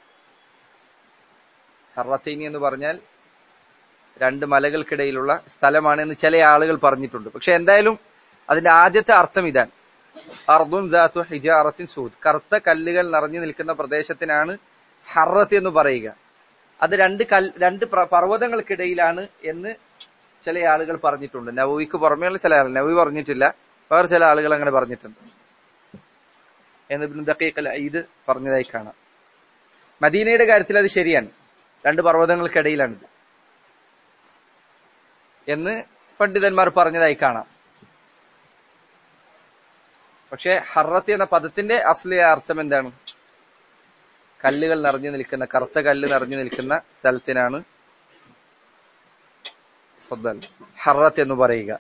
ഹറത്തീനി എന്ന് പറഞ്ഞാൽ രണ്ട് മലകൾക്കിടയിലുള്ള സ്ഥലമാണ് എന്ന് ചില ആളുകൾ പറഞ്ഞിട്ടുണ്ട് പക്ഷെ എന്തായാലും അതിന്റെ ആദ്യത്തെ അർത്ഥം ഇതാണ് അർദുൻ ദാത്തു ഹിജാറത്തിൻ സൂദ് കറുത്ത കല്ലുകൾ നിറഞ്ഞു നിൽക്കുന്ന പ്രദേശത്തിനാണ് ഹറത്ത് എന്ന് പറയുക അത് രണ്ട് കൽ രണ്ട് പ്ര- പർവ്വതങ്ങൾക്കിടയിലാണ് എന്ന് ചില ആളുകൾ പറഞ്ഞിട്ടുണ്ട് നവവിക്ക് പുറമെയുള്ള ചില ആളുകൾ നവവി പറഞ്ഞിട്ടില്ല വേറെ ചില ആളുകൾ അങ്ങനെ പറഞ്ഞിട്ടുണ്ട് എന്ന് ഇബ്നു ദഖീഖ് അൽ ഈദ് പറഞ്ഞതായി കാണാം മദീനയുടെ കാര്യത്തിൽ അത് ശരിയാണ് രണ്ട് പർവ്വതങ്ങൾക്കിടയിലാണിത് എന്ന് പണ്ഡിതന്മാർ പറഞ്ഞതായി കാണാം പക്ഷെ ഹറത്ത് എന്ന പദത്തിന്റെ അസ്ലിയ അർത്ഥം എന്താണ് കല്ലുകൾ നിറഞ്ഞു നിൽക്കുന്ന കറുത്ത കല്ല് നിറഞ്ഞു നിൽക്കുന്ന സ്ഥലത്തിനാണ് ഫദ്ദൽ ഹറത്ത് എന്ന് പറയുക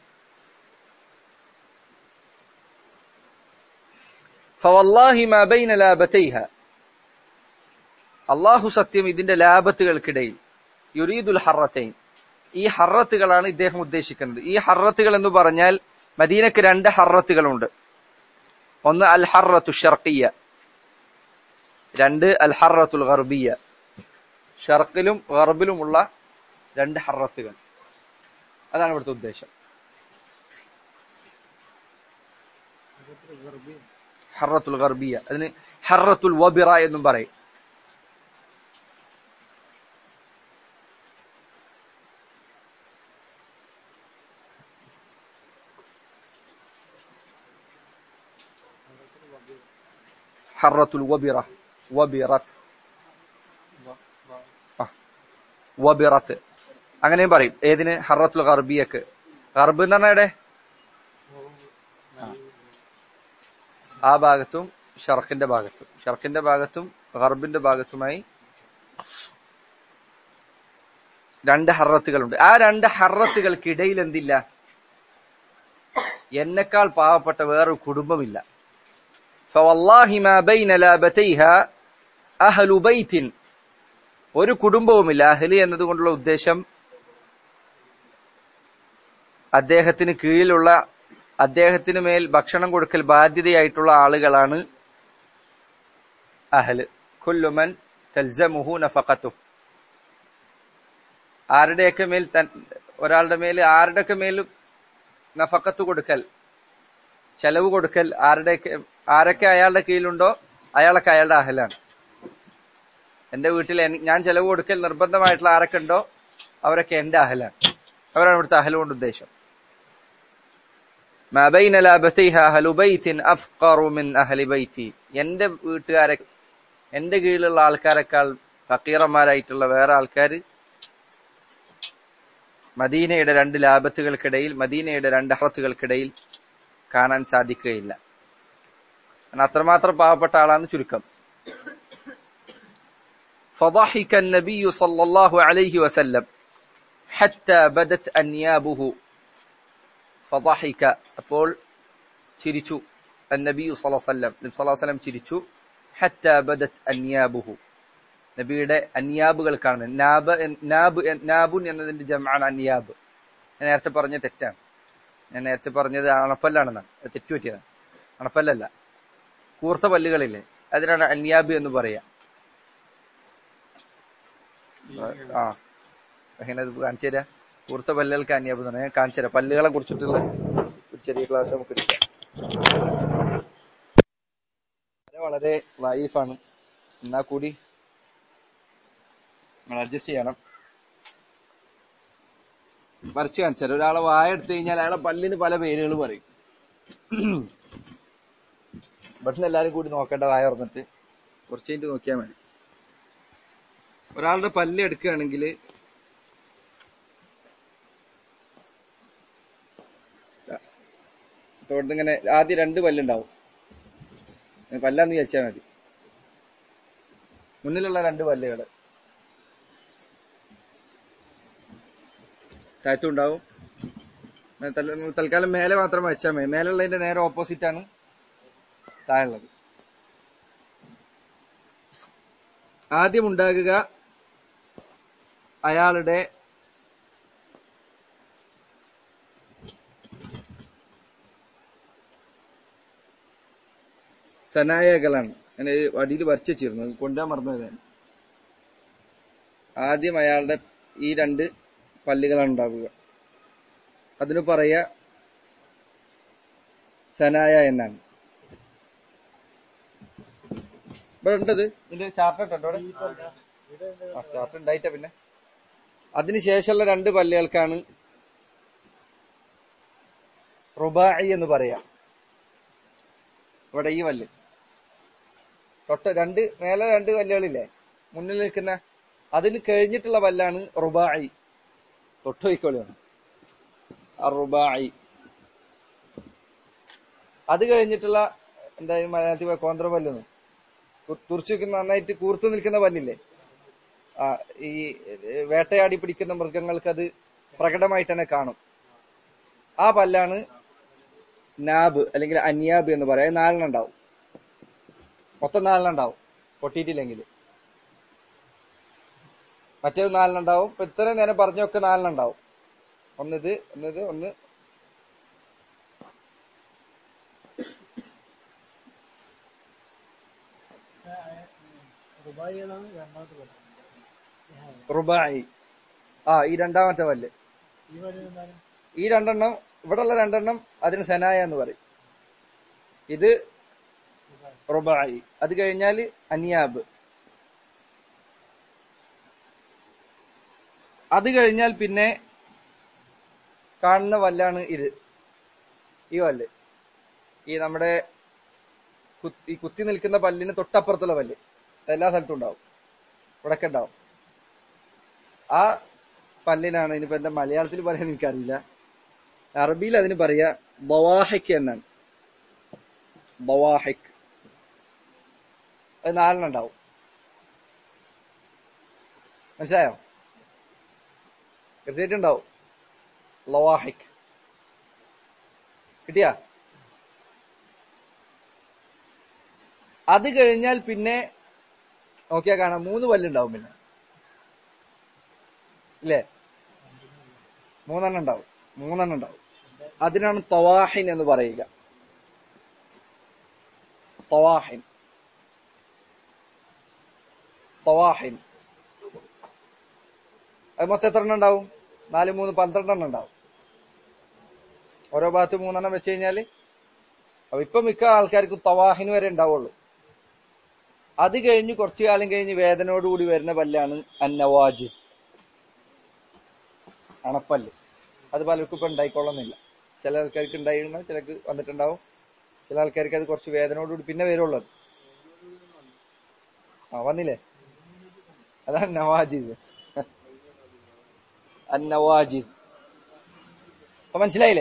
ഫവല്ലാഹി മാ ബൈന ലാബതൈഹ അള്ളാഹു സത്യം ഇതിന്റെ ലാബത്തുകൾക്കിടയിൽ യുരീദുൽ ഹറത്തൈൻ ഈ ഹറത്തുകളാണ് ഇദ്ദേഹം ഉദ്ദേശിക്കുന്നത് ഈ ഹറത്തുകൾ എന്ന് പറഞ്ഞാൽ മദീനക്ക് രണ്ട് ഹറത്തുകളുണ്ട് ഒന്ന് അൽ ഹറത്തു ഷർക്കിയ രണ്ട് അൽ ഹറത്തുൽ ഗർബിയ ഷർക്കിലും ഗർബിലുമുള്ള രണ്ട് ഹറത്തുകൾ അതാണ് ഇവിടുത്തെ ഉദ്ദേശം ഹറത്തുൽ ഗർബിയ അതിന് ഹറത്തുൽ വബിറ എന്നും പറയും ഹറത്തുൽ വബിറ വബിറത്ത് ആ, വബിറത്ത് അങ്ങനെയും പറയും ഏതിന് ഹറത്തുൽ ഗർബിയക്ക് ഗർബ് എന്ന് പറഞ്ഞാൽ എവിടെ ആ ഭാഗത്തും ഷർക്കിന്റെ ഭാഗത്തും ഷർക്കിന്റെ ഭാഗത്തും ഗർബിന്റെ ഭാഗത്തുമായി രണ്ട് ഹറത്തുകളുണ്ട് ആ രണ്ട് ഹറത്തുകൾക്കിടയിൽ എന്തില്ല എന്നെക്കാൾ പാവപ്പെട്ട വേറൊരു കുടുംബമില്ല فوالله ما بين لابتيها أهل بيت ഒരു കുടുംബവുമില്ല അഹ്ലി എന്നതുകൊണ്ടുള്ള ഉദ്ദേശം അദ്ദേഹത്തിന് കീഴിലുള്ള അദ്ദേഹത്തിന് മേൽ ഭക്ഷണം കൊടുക്കൽ ബാധ്യതയായിട്ടുള്ള ആളുകളാണ് അഹ്ല് കുല്ലുമൻ തൽസമുഹു നഫഖത്തു ആരുടെയൊക്കെ മേൽ തൻ ഒരാളുടെ മേൽ ആരുടെയൊക്കെ മേൽ നഫക്കത്ത് കൊടുക്കൽ ചെലവ് കൊടുക്കൽ ആരുടെയൊക്കെ ആരൊക്കെ അയാളുടെ കീഴിലുണ്ടോ അയാളൊക്കെ അയാളുടെ അഹലാണ് എന്റെ വീട്ടിൽ എനി- ഞാൻ ചെലവ് കൊടുക്കൽ നിർബന്ധമായിട്ടുള്ള ആരൊക്കെ ഉണ്ടോ അവരൊക്കെ എന്റെ അഹലാണ് അവരാണ് ഇവിടുത്തെ അഹല് കൊണ്ട് ഉദ്ദേശം ما بين لابتيها أهل بيت أفقر من أهل بيتي എന്റെ വീട്ടുകാരെ എന്റെ കീഴിലുള്ള ആൾക്കാരെക്കാൾ ഫക്കീറന്മാരായിട്ടുള്ള വേറെ ആൾക്കാർ മദീനയുടെ രണ്ട് ലാഭത്തുകൾക്കിടയിൽ മദീനയുടെ രണ്ട് ഹറത്തുകൾക്കിടയിൽ കാണാൻ സാധിക്കുകയില്ല കാരണം അത്രമാത്രം പാവപ്പെട്ട ആളാന്ന് ചുരുക്കം فضحك النبي صلى الله عليه وسلم حتى بدت أنيابه فضحك അപ്പോൾ ചിരിച്ചു النبي صلى الله عليه وسلم നബി صلى الله عليه وسلم ചിരിച്ചു حتى بدت أنيابه നബിയുടെ അന്യാബുകൾ കാണുന്നത് നാബ് എൻ- നാബ് എൻ- നാബുൻ എന്നതിന്റെ ജമാണ് അന്യാബ് ഞാൻ നേരത്തെ പറഞ്ഞ തെറ്റാണ് ഞാൻ നേരത്തെ പറഞ്ഞത് അണപ്പല്ലാണെന്നാണ് അത് തെറ്റുപറ്റിയതാണ് അണപ്പല്ലല്ല കൂർത്ത പല്ലുകളില്ലേ അതിനാണ് അന്യാബ് എന്ന് പറയാ ആ എങ്ങനെ അത് കാണിച്ചു തരാം കൂർത്ത പല്ലുകൾക്ക് അന്യാബ് എന്ന് പറഞ്ഞാൽ ഞാൻ കാണിച്ചു തരാം പല്ലുകളെ കുറിച്ചിട്ടുള്ള ഒരു ചെറിയ ക്ലാസ് നമുക്ക് എടുക്കാം വളരെ വളരെ ലൈഫാണ് എന്നാ കൂടി നിങ്ങൾ അഡ്ജസ്റ്റ് ചെയ്യണം വരച്ച് കാണിച്ചാൽ ഒരാളെ വായ എടുത്തു കഴിഞ്ഞാൽ അയാളെ പല്ലിന് പല പേരുകൾ പറയും ഇവിടുന്ന് എല്ലാരും കൂടി നോക്കേണ്ട വായ തുറന്നിട്ട് കുറച്ച് കഴിഞ്ഞിട്ട് നോക്കിയാൽ മതി ഒരാളുടെ പല്ല് എടുക്കുകയാണെങ്കിൽ അപ്പൊ ഇവിടുന്ന് ഇങ്ങനെ ആദ്യം രണ്ട് പല്ലുണ്ടാവും പല്ലാന്ന് വിചാരിച്ചാൽ മതി മുന്നിലുള്ള രണ്ട് പല്ലുകൾ താഴത്തും ഉണ്ടാവും തല- തൽക്കാലം മേലെ മാത്രം വെച്ചാൽ മതി മേലുള്ളതിന്റെ നേരെ ഓപ്പോസിറ്റ് ആണ് താഴെയുള്ളത് ആദ്യം ഉണ്ടാകുക അയാളുടെ സനായകളാണ് ഞാൻ അടിയിൽ വരച്ചു വെച്ചിരുന്നു അത് കൊണ്ടുപോകാൻ മറന്നതാണ് ആദ്യം അയാളുടെ ഈ രണ്ട് പല്ലുകളാണ് ഉണ്ടാവുക അതിന് പറയാ സനായ എന്നാണ് ഇവിടെ ഉണ്ടത് ഇതിന്റെ ചാർട്ട് ഉണ്ടോ ഇവിടെ ആ ചാർട്ട് ഉണ്ടായിട്ട പിന്നെ അതിനുശേഷമുള്ള രണ്ട് പല്ലുകൾക്കാണ് റുബായി എന്ന് പറയാം ഇവിടെ ഈ പല്ല് തൊട്ട് രണ്ട് മേലെ രണ്ട് പല്ലുകളില്ലേ മുന്നിൽ നിൽക്കുന്ന അതിന് കഴിഞ്ഞിട്ടുള്ള പല്ലാണ് റുബായി തൊട്ടുപോയിക്കോളിയാണ് റുബായി അത് കഴിഞ്ഞിട്ടുള്ള എന്തായാലും മലയാളത്തിൽ കോന്ത്ര പല്ലെന്ന് തുറച്ചു വെക്കുന്ന നന്നായിട്ട് കൂർത്തു നിൽക്കുന്ന പല്ലില്ലേ ആ ഈ വേട്ടയാടി പിടിക്കുന്ന മൃഗങ്ങൾക്ക് അത് പ്രകടമായിട്ട് തന്നെ കാണും ആ പല്ലാണ് നാബ് അല്ലെങ്കിൽ അന്യാബ് എന്ന് പറയാം അത് നാലെണ്ണം ഉണ്ടാവും മൊത്തം നാലെണ്ണം ഉണ്ടാവും പൊട്ടിയിട്ടില്ലെങ്കിൽ മറ്റേത് നാലെണ്ണം ഉണ്ടാവും ഇപ്പൊ ഇത്രയും നേരം പറഞ്ഞൊക്കെ നാലെണ്ണം ഉണ്ടാവും ഒന്നിത് ഒന്നിത് ഒന്ന് ദുബായികളാണ് രണ്ടാമത്തെ പോലെ റുബായി ആ ഈ രണ്ടാമത്തെ പല്ല് ഈ വഴി എന്താണ് ഈ രണ്ടെണ്ണം ഇവിടെയുള്ള രണ്ടെണ്ണം അതിന് സെനായ എന്ന് പറയും ഇത് റുബായി അത് കഴിഞ്ഞാൽ അനിയാബ് അത് കഴിഞ്ഞാൽ പിന്നെ കാണുന്ന വല്ലാണ് ഇത് ഈ വല്ല് ഈ നമ്മുടെ കു- ഈ കുത്തി നിൽക്കുന്ന പല്ലിന് തൊട്ടപ്പുറത്തുള്ള പല്ല് എല്ലാ സ്ഥലത്തും ഉണ്ടാവും ഇവിടൊക്കെ ഉണ്ടാവും ആ പല്ലിനാണ് ഇനിയിപ്പോ എന്താ മലയാളത്തിൽ പറയാൻ എനിക്കറിയില്ല അറബിയിൽ അതിന് പറയാ ബവാഹിക് എന്നാണ് ബവാഹിക് അത് നാലെണ്ണം ഉണ്ടാവും മനസ്സിലായോ കൃത്യമായിട്ടുണ്ടാവും ലവാഹിക് കിട്ടിയാ അത് കഴിഞ്ഞാൽ പിന്നെ നോക്കിയാ കാണാം മൂന്ന് പല്ലുണ്ടാവും പിന്നെ ഇല്ലേ മൂന്നെണ്ണം ഉണ്ടാവും മൂന്നെണ്ണം ഉണ്ടാവും അതിനാണ് തവാഹിൻ എന്ന് പറയുക തവാഹിൻ തവാഹിൻ അത് മൊത്തം എത്ര എണ്ണം ഉണ്ടാവും നാല് മൂന്ന് പന്ത്രണ്ടെണ്ണം ഉണ്ടാവും ഓരോ ഭാഗത്ത് മൂന്നെണ്ണം വെച്ച് കഴിഞ്ഞാല് അപ്പൊ ഇപ്പൊ മിക്ക ആൾക്കാർക്കും തവാഹിന് വരെ ഉണ്ടാവുള്ളൂ അത് കഴിഞ്ഞ് കുറച്ചു കാലം കഴിഞ്ഞ് വേദനയോടുകൂടി വരുന്ന പല്ലാണ് അന്നവാജി അണപ്പല്ല് അത് പലർക്കും ഇപ്പൊ ഉണ്ടായിക്കൊള്ളുന്നില്ല ചില ആൾക്കാർക്ക് ഉണ്ടായിട്ടുണ്ടാവും ചിലർക്ക് വന്നിട്ടുണ്ടാവും ചില ആൾക്കാർക്ക് അത് കുറച്ച് വേദനയോടുകൂടി പിന്നെ വരുള്ളൂ അത് ആ വന്നില്ലേ അതാണ് നവാജിദ് അന്നവാജിദ് അപ്പൊ മനസ്സിലായില്ലേ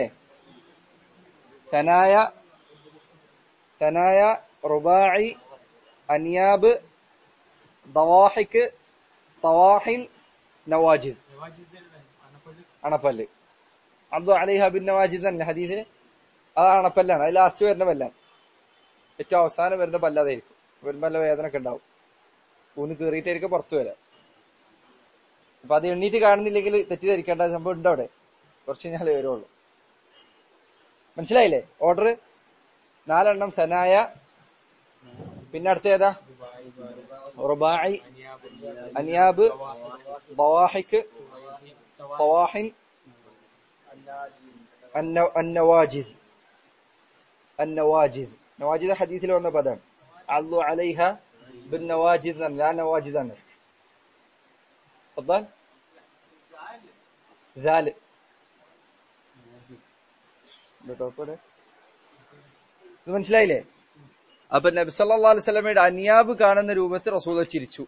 സനായ സനായ റുബായി അനിയാബ് ദവാഹിക്ക് തവാഹിൻ നവാജിദ് അണപ്പള്ളി അണപ്പല്ല് അബ്ദു അലിഹ ബിൻ നവാജിദ് തന്നെ ഹദീസിന് അത് അണപ്പല്ലാണ് അത് ലാസ്റ്റ് വരുന്ന പല്ലാണ് ഏറ്റവും അവസാനം വരുന്ന പല്ല അതായിരിക്കും വരുമ്പോ നല്ല വേദന ഒക്കെ ഉണ്ടാവും ഊന്ന് കീറിയിട്ടായിരിക്കും പുറത്തു വരാം അപ്പൊ അത് എണ്ണീറ്റ് കാണുന്നില്ലെങ്കിൽ തെറ്റിദ്ധരിക്കേണ്ട സംഭവം ഉണ്ട് അവിടെ കുറച്ച് കഴിഞ്ഞാലേ വരുള്ളൂ മനസ്സിലായില്ലേ ഓർഡർ നാലെണ്ണം സനായ പിന്നെ അടുത്ത ഏതാ റുബായി അനിയാബ് ബവാഹിക്ക് طواحن النو- النواجذ النواجذ نواجذ حديث لو أن بدن عضوا عليها بالنواجذ لا نواجذ أنا تفضل ذال ഇത് മനസ്സിലായില്ലേ അപ്പൊ നബി സല്ലല്ലാഹു അലൈഹി വസല്ലമയുടെ അനിയാബ് കാണുന്ന രൂപത്തിൽ റസൂൽ ചിരിച്ചു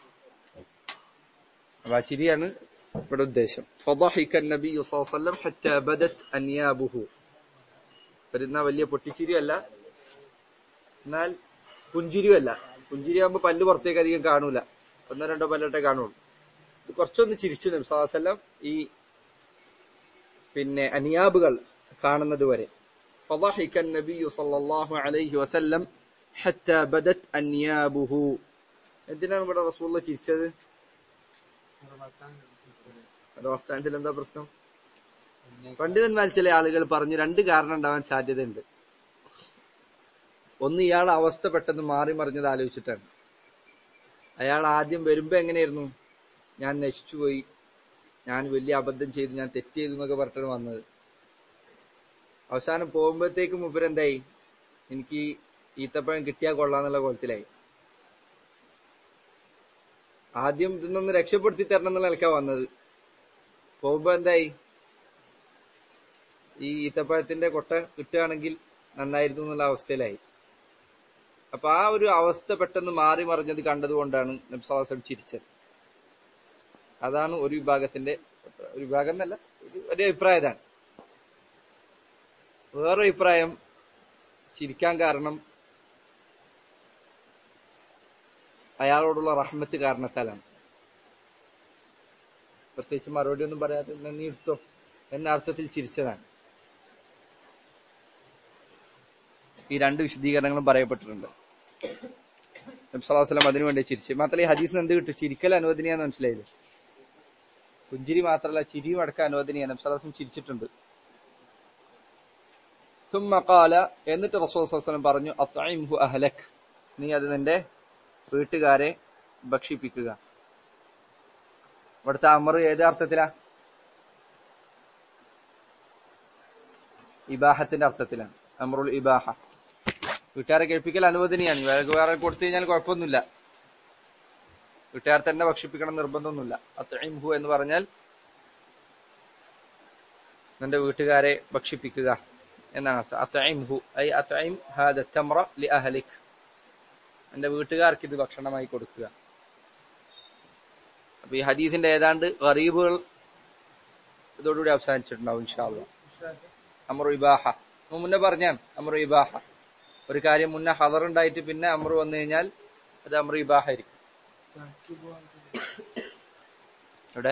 അപ്പൊ ആ ചിരിയാണ് ഇവിടെ ഉദ്ദേശം فضحك النبي صلى الله عليه وسلم حتى بدت أنيابه വരുന്ന വലിയ പൊട്ടിച്ചിരിയല്ല എന്നാൽ പുഞ്ചിരിയുമല്ല പുഞ്ചിരിയാകുമ്പോ പല്ല് പുറത്തേക്ക് അധികം കാണൂല ഒന്നോ രണ്ടോ പല്ലട്ടെ കാണുള്ളൂ ഇത് കുറച്ചൊന്ന് ചിരിച്ചു നബി സല്ലല്ലാഹു അലൈഹി വസല്ലം ഈ പിന്നെ അനിയാബുകൾ കാണുന്നത് വരെ فضحك النبي صلى الله عليه وسلم حتى بدت أنيابه എന്തിനാണ് ഇവിടെ റസൂള്ള ചിരിച്ചത് അത് വർത്താനത്തിൽ എന്താ പ്രശ്നം പണ്ഡിതന്മാർ ചില ആളുകൾ പറഞ്ഞു രണ്ട് കാരണം ഉണ്ടാവാൻ സാധ്യതയുണ്ട് ഒന്ന് ഇയാൾ അവസ്ഥ പെട്ടെന്ന് മാറി മറിഞ്ഞത് ആലോചിച്ചിട്ടാണ് അയാൾ ആദ്യം വരുമ്പോ എങ്ങനെയായിരുന്നു ഞാൻ നശിച്ചുപോയി ഞാൻ വലിയ അബദ്ധം ചെയ്തു ഞാൻ തെറ്റ് ചെയ്തു എന്നൊക്കെ പറഞ്ഞിട്ടാണ് വന്നത് അവസാനം പോകുമ്പോഴത്തേക്കും മുപ്പരെന്തായി എനിക്ക് ഈത്തപ്പഴം കിട്ടിയാൽ കൊള്ളാന്നുള്ള കോലത്തിലായി ആദ്യം ഇതിന്നൊന്ന് രക്ഷപ്പെടുത്തി തരണം എന്നുള്ള നിലക്കാ വന്നത് പോകുമ്പോ എന്തായി ഈ ഈത്തപ്പഴത്തിന്റെ കൊട്ട കിട്ടുകയാണെങ്കിൽ നന്നായിരുന്നു എന്നുള്ള അവസ്ഥയിലായി അപ്പൊ ആ ഒരു അവസ്ഥ പെട്ടെന്ന് മാറി മറിഞ്ഞത് കണ്ടതുകൊണ്ടാണ് നബ്സാസം ചിരിച്ചത് അതാണ് ഒരു വിഭാഗത്തിന്റെ ഒരു വിഭാഗം എന്നല്ല ഒരു ഒരു അഭിപ്രായം ഇതാണ് വേറെ അഭിപ്രായം ചിരിക്കാൻ കാരണം അയാളോടുള്ള റഹ്മത്ത് കാരണത്താലാണ് പ്രത്യേകിച്ച് മറുപടി ഒന്നും പറയാതെ "എന്നാ നീ എടുത്തോ എന്ന അർത്ഥത്തിൽ ചിരിച്ചതാണ് ഈ രണ്ട് വിശദീകരണങ്ങളും പറയപ്പെട്ടിട്ടുണ്ട് നബ്സലാസ്ലം അതിനു വേണ്ടി ചിരിച്ചു മാത്രമല്ല ഈ ഹദീസിന് എന്ത് കിട്ടും ചിരിക്കൽ അനുവദനീയാന്ന് മനസ്സിലായില്ലേ പുഞ്ചിരി മാത്രമല്ല ചിരിയും അടക്കം അനുവദനീയാണ് നബ്സലാസ്ലം ചിരിച്ചിട്ടുണ്ട് ثم قال എന്നിട്ട് റസൂൽ വസല്ലം പറഞ്ഞു അത്ഇംഹു അഹ്ലക് നീ അത് നിന്റെ വീട്ടുകാരെ ഭക്ഷിപ്പിക്കുക ഇവിടുത്തെ അമർ ഏത് അർത്ഥത്തിലാ ഇബാഹത്തിന്റെ അർത്ഥത്തിലാണ് അമറുൽ ഇബാഹ വീട്ടുകാരെ കേൾപ്പിക്കൽ അനുവദനീയാണ് വേറെ വേറെ കൊടുത്തു കഴിഞ്ഞാൽ കുഴപ്പമൊന്നുമില്ല വീട്ടുകാർ തന്നെ ഭക്ഷിപ്പിക്കണം നിർബന്ധമൊന്നുമില്ല അത്ഇംഹു എന്ന് പറഞ്ഞാൽ നിന്റെ വീട്ടുകാരെ ഭക്ഷിപ്പിക്കുക എന്നാണ് അർത്ഥം അത്ഇംഹു ഐ അത്ഇം ഹാദ തംറ ലി അഹ്ലിക് എന്റെ വീട്ടുകാർക്ക് ഇത് ഭക്ഷണമായി കൊടുക്കുക അപ്പൊ ഈ ഹദീസിന്റെ ഏതാണ്ട് ഗറീബുകൾ ഇതോടുകൂടി അവസാനിച്ചിട്ടുണ്ടാവും ഇൻഷാല്ല അമറു ഇബാഹ നമ്മൾ മുന്നേ പറഞ്ഞാണ് അമറു ഇബാഹ ഒരു കാര്യം മുന്നേ ഹദർ ഉണ്ടായിട്ട് പിന്നെ അമറു വന്നു കഴിഞ്ഞാൽ അത് അമറു ഇബാഹ ആയിരിക്കും ഇവിടെ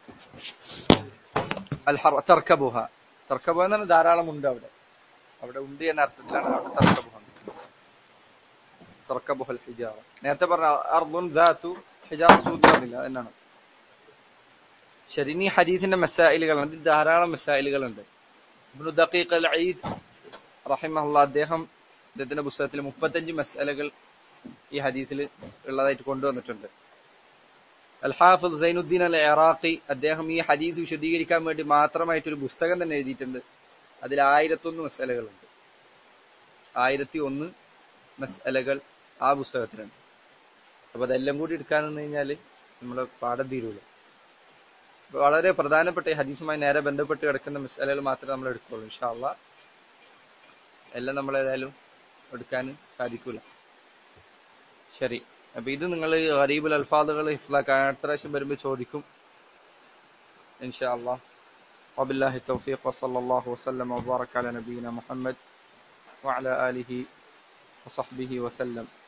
അൽഹർ തർക്കബുഹ തർക്കബുഹ എന്ന് പറഞ്ഞാൽ ധാരാളം ഉണ്ട് അവിടെ അവിടെ ഉണ്ട് എന്ന അർത്ഥത്തിലാണ് അവിടെ തർക്കബുഹ തർക്കബുഹൽ ഹിജാറ നേരത്തെ പറഞ്ഞ അർദുൻ ദാത്തു ഹിജാറ സൂദ്രമില്ല എന്നാണ് ശരി ഇനി ഹദീസിന്റെ മെസ്സായിലുകളാണ് ഇതിൽ ധാരാളം മെസ്സായിലുകളുണ്ട് ഇബ്നു ദഖീഖ് അൽ ഈദ് റഹിമഹുള്ള അദ്ദേഹം അദ്ദേഹത്തിന്റെ പുസ്തകത്തിൽ മുപ്പത്തഞ്ച് മസാലകൾ ഈ ഹദീസിൽ ഉള്ളതായിട്ട് കൊണ്ടുവന്നിട്ടുണ്ട് അൽ ഹാഫിദ് സൈനുദ്ദീൻ അൽ ഇറാഖി അദ്ദേഹം ഈ ഹദീസ് വിശദീകരിക്കാൻ വേണ്ടി മാത്രമായിട്ട് ഒരു പുസ്തകം തന്നെ എഴുതിയിട്ടുണ്ട് അതിൽ ആയിരത്തൊന്ന് മസാലകളുണ്ട് ആയിരത്തി ഒന്ന് മസാലകൾ ആ പുസ്തകത്തിലുണ്ട് അപ്പൊ അതെല്ലാം കൂടി എടുക്കാൻ നിന്ന് കഴിഞ്ഞാല് നമ്മളെ പാഠം തീരൂല അപ്പൊ വളരെ പ്രധാനപ്പെട്ട ഈ ഹദീസുമായി നേരെ ബന്ധപ്പെട്ട് കിടക്കുന്ന മസാലകൾ മാത്രമേ നമ്മൾ എടുക്കുള്ളൂ ഇൻഷാല്ല എല്ലാം നമ്മൾ ഏതായാലും എടുക്കാൻ സാധിക്കൂല ശരി അപ്പൊ ഇത് നിങ്ങൾ ഗരീബുൽ അൽഫാദുകൾ ഹിഫ്ലാക്കാൻ അടുത്ത പ്രാവശ്യം വരുമ്പോൾ ചോദിക്കും ഇൻഷാ അള്ളാഹ് وبالله التوفيق وصلى الله وسلم وبارك على نبينا محمد وعلى آله وصحبه وسلم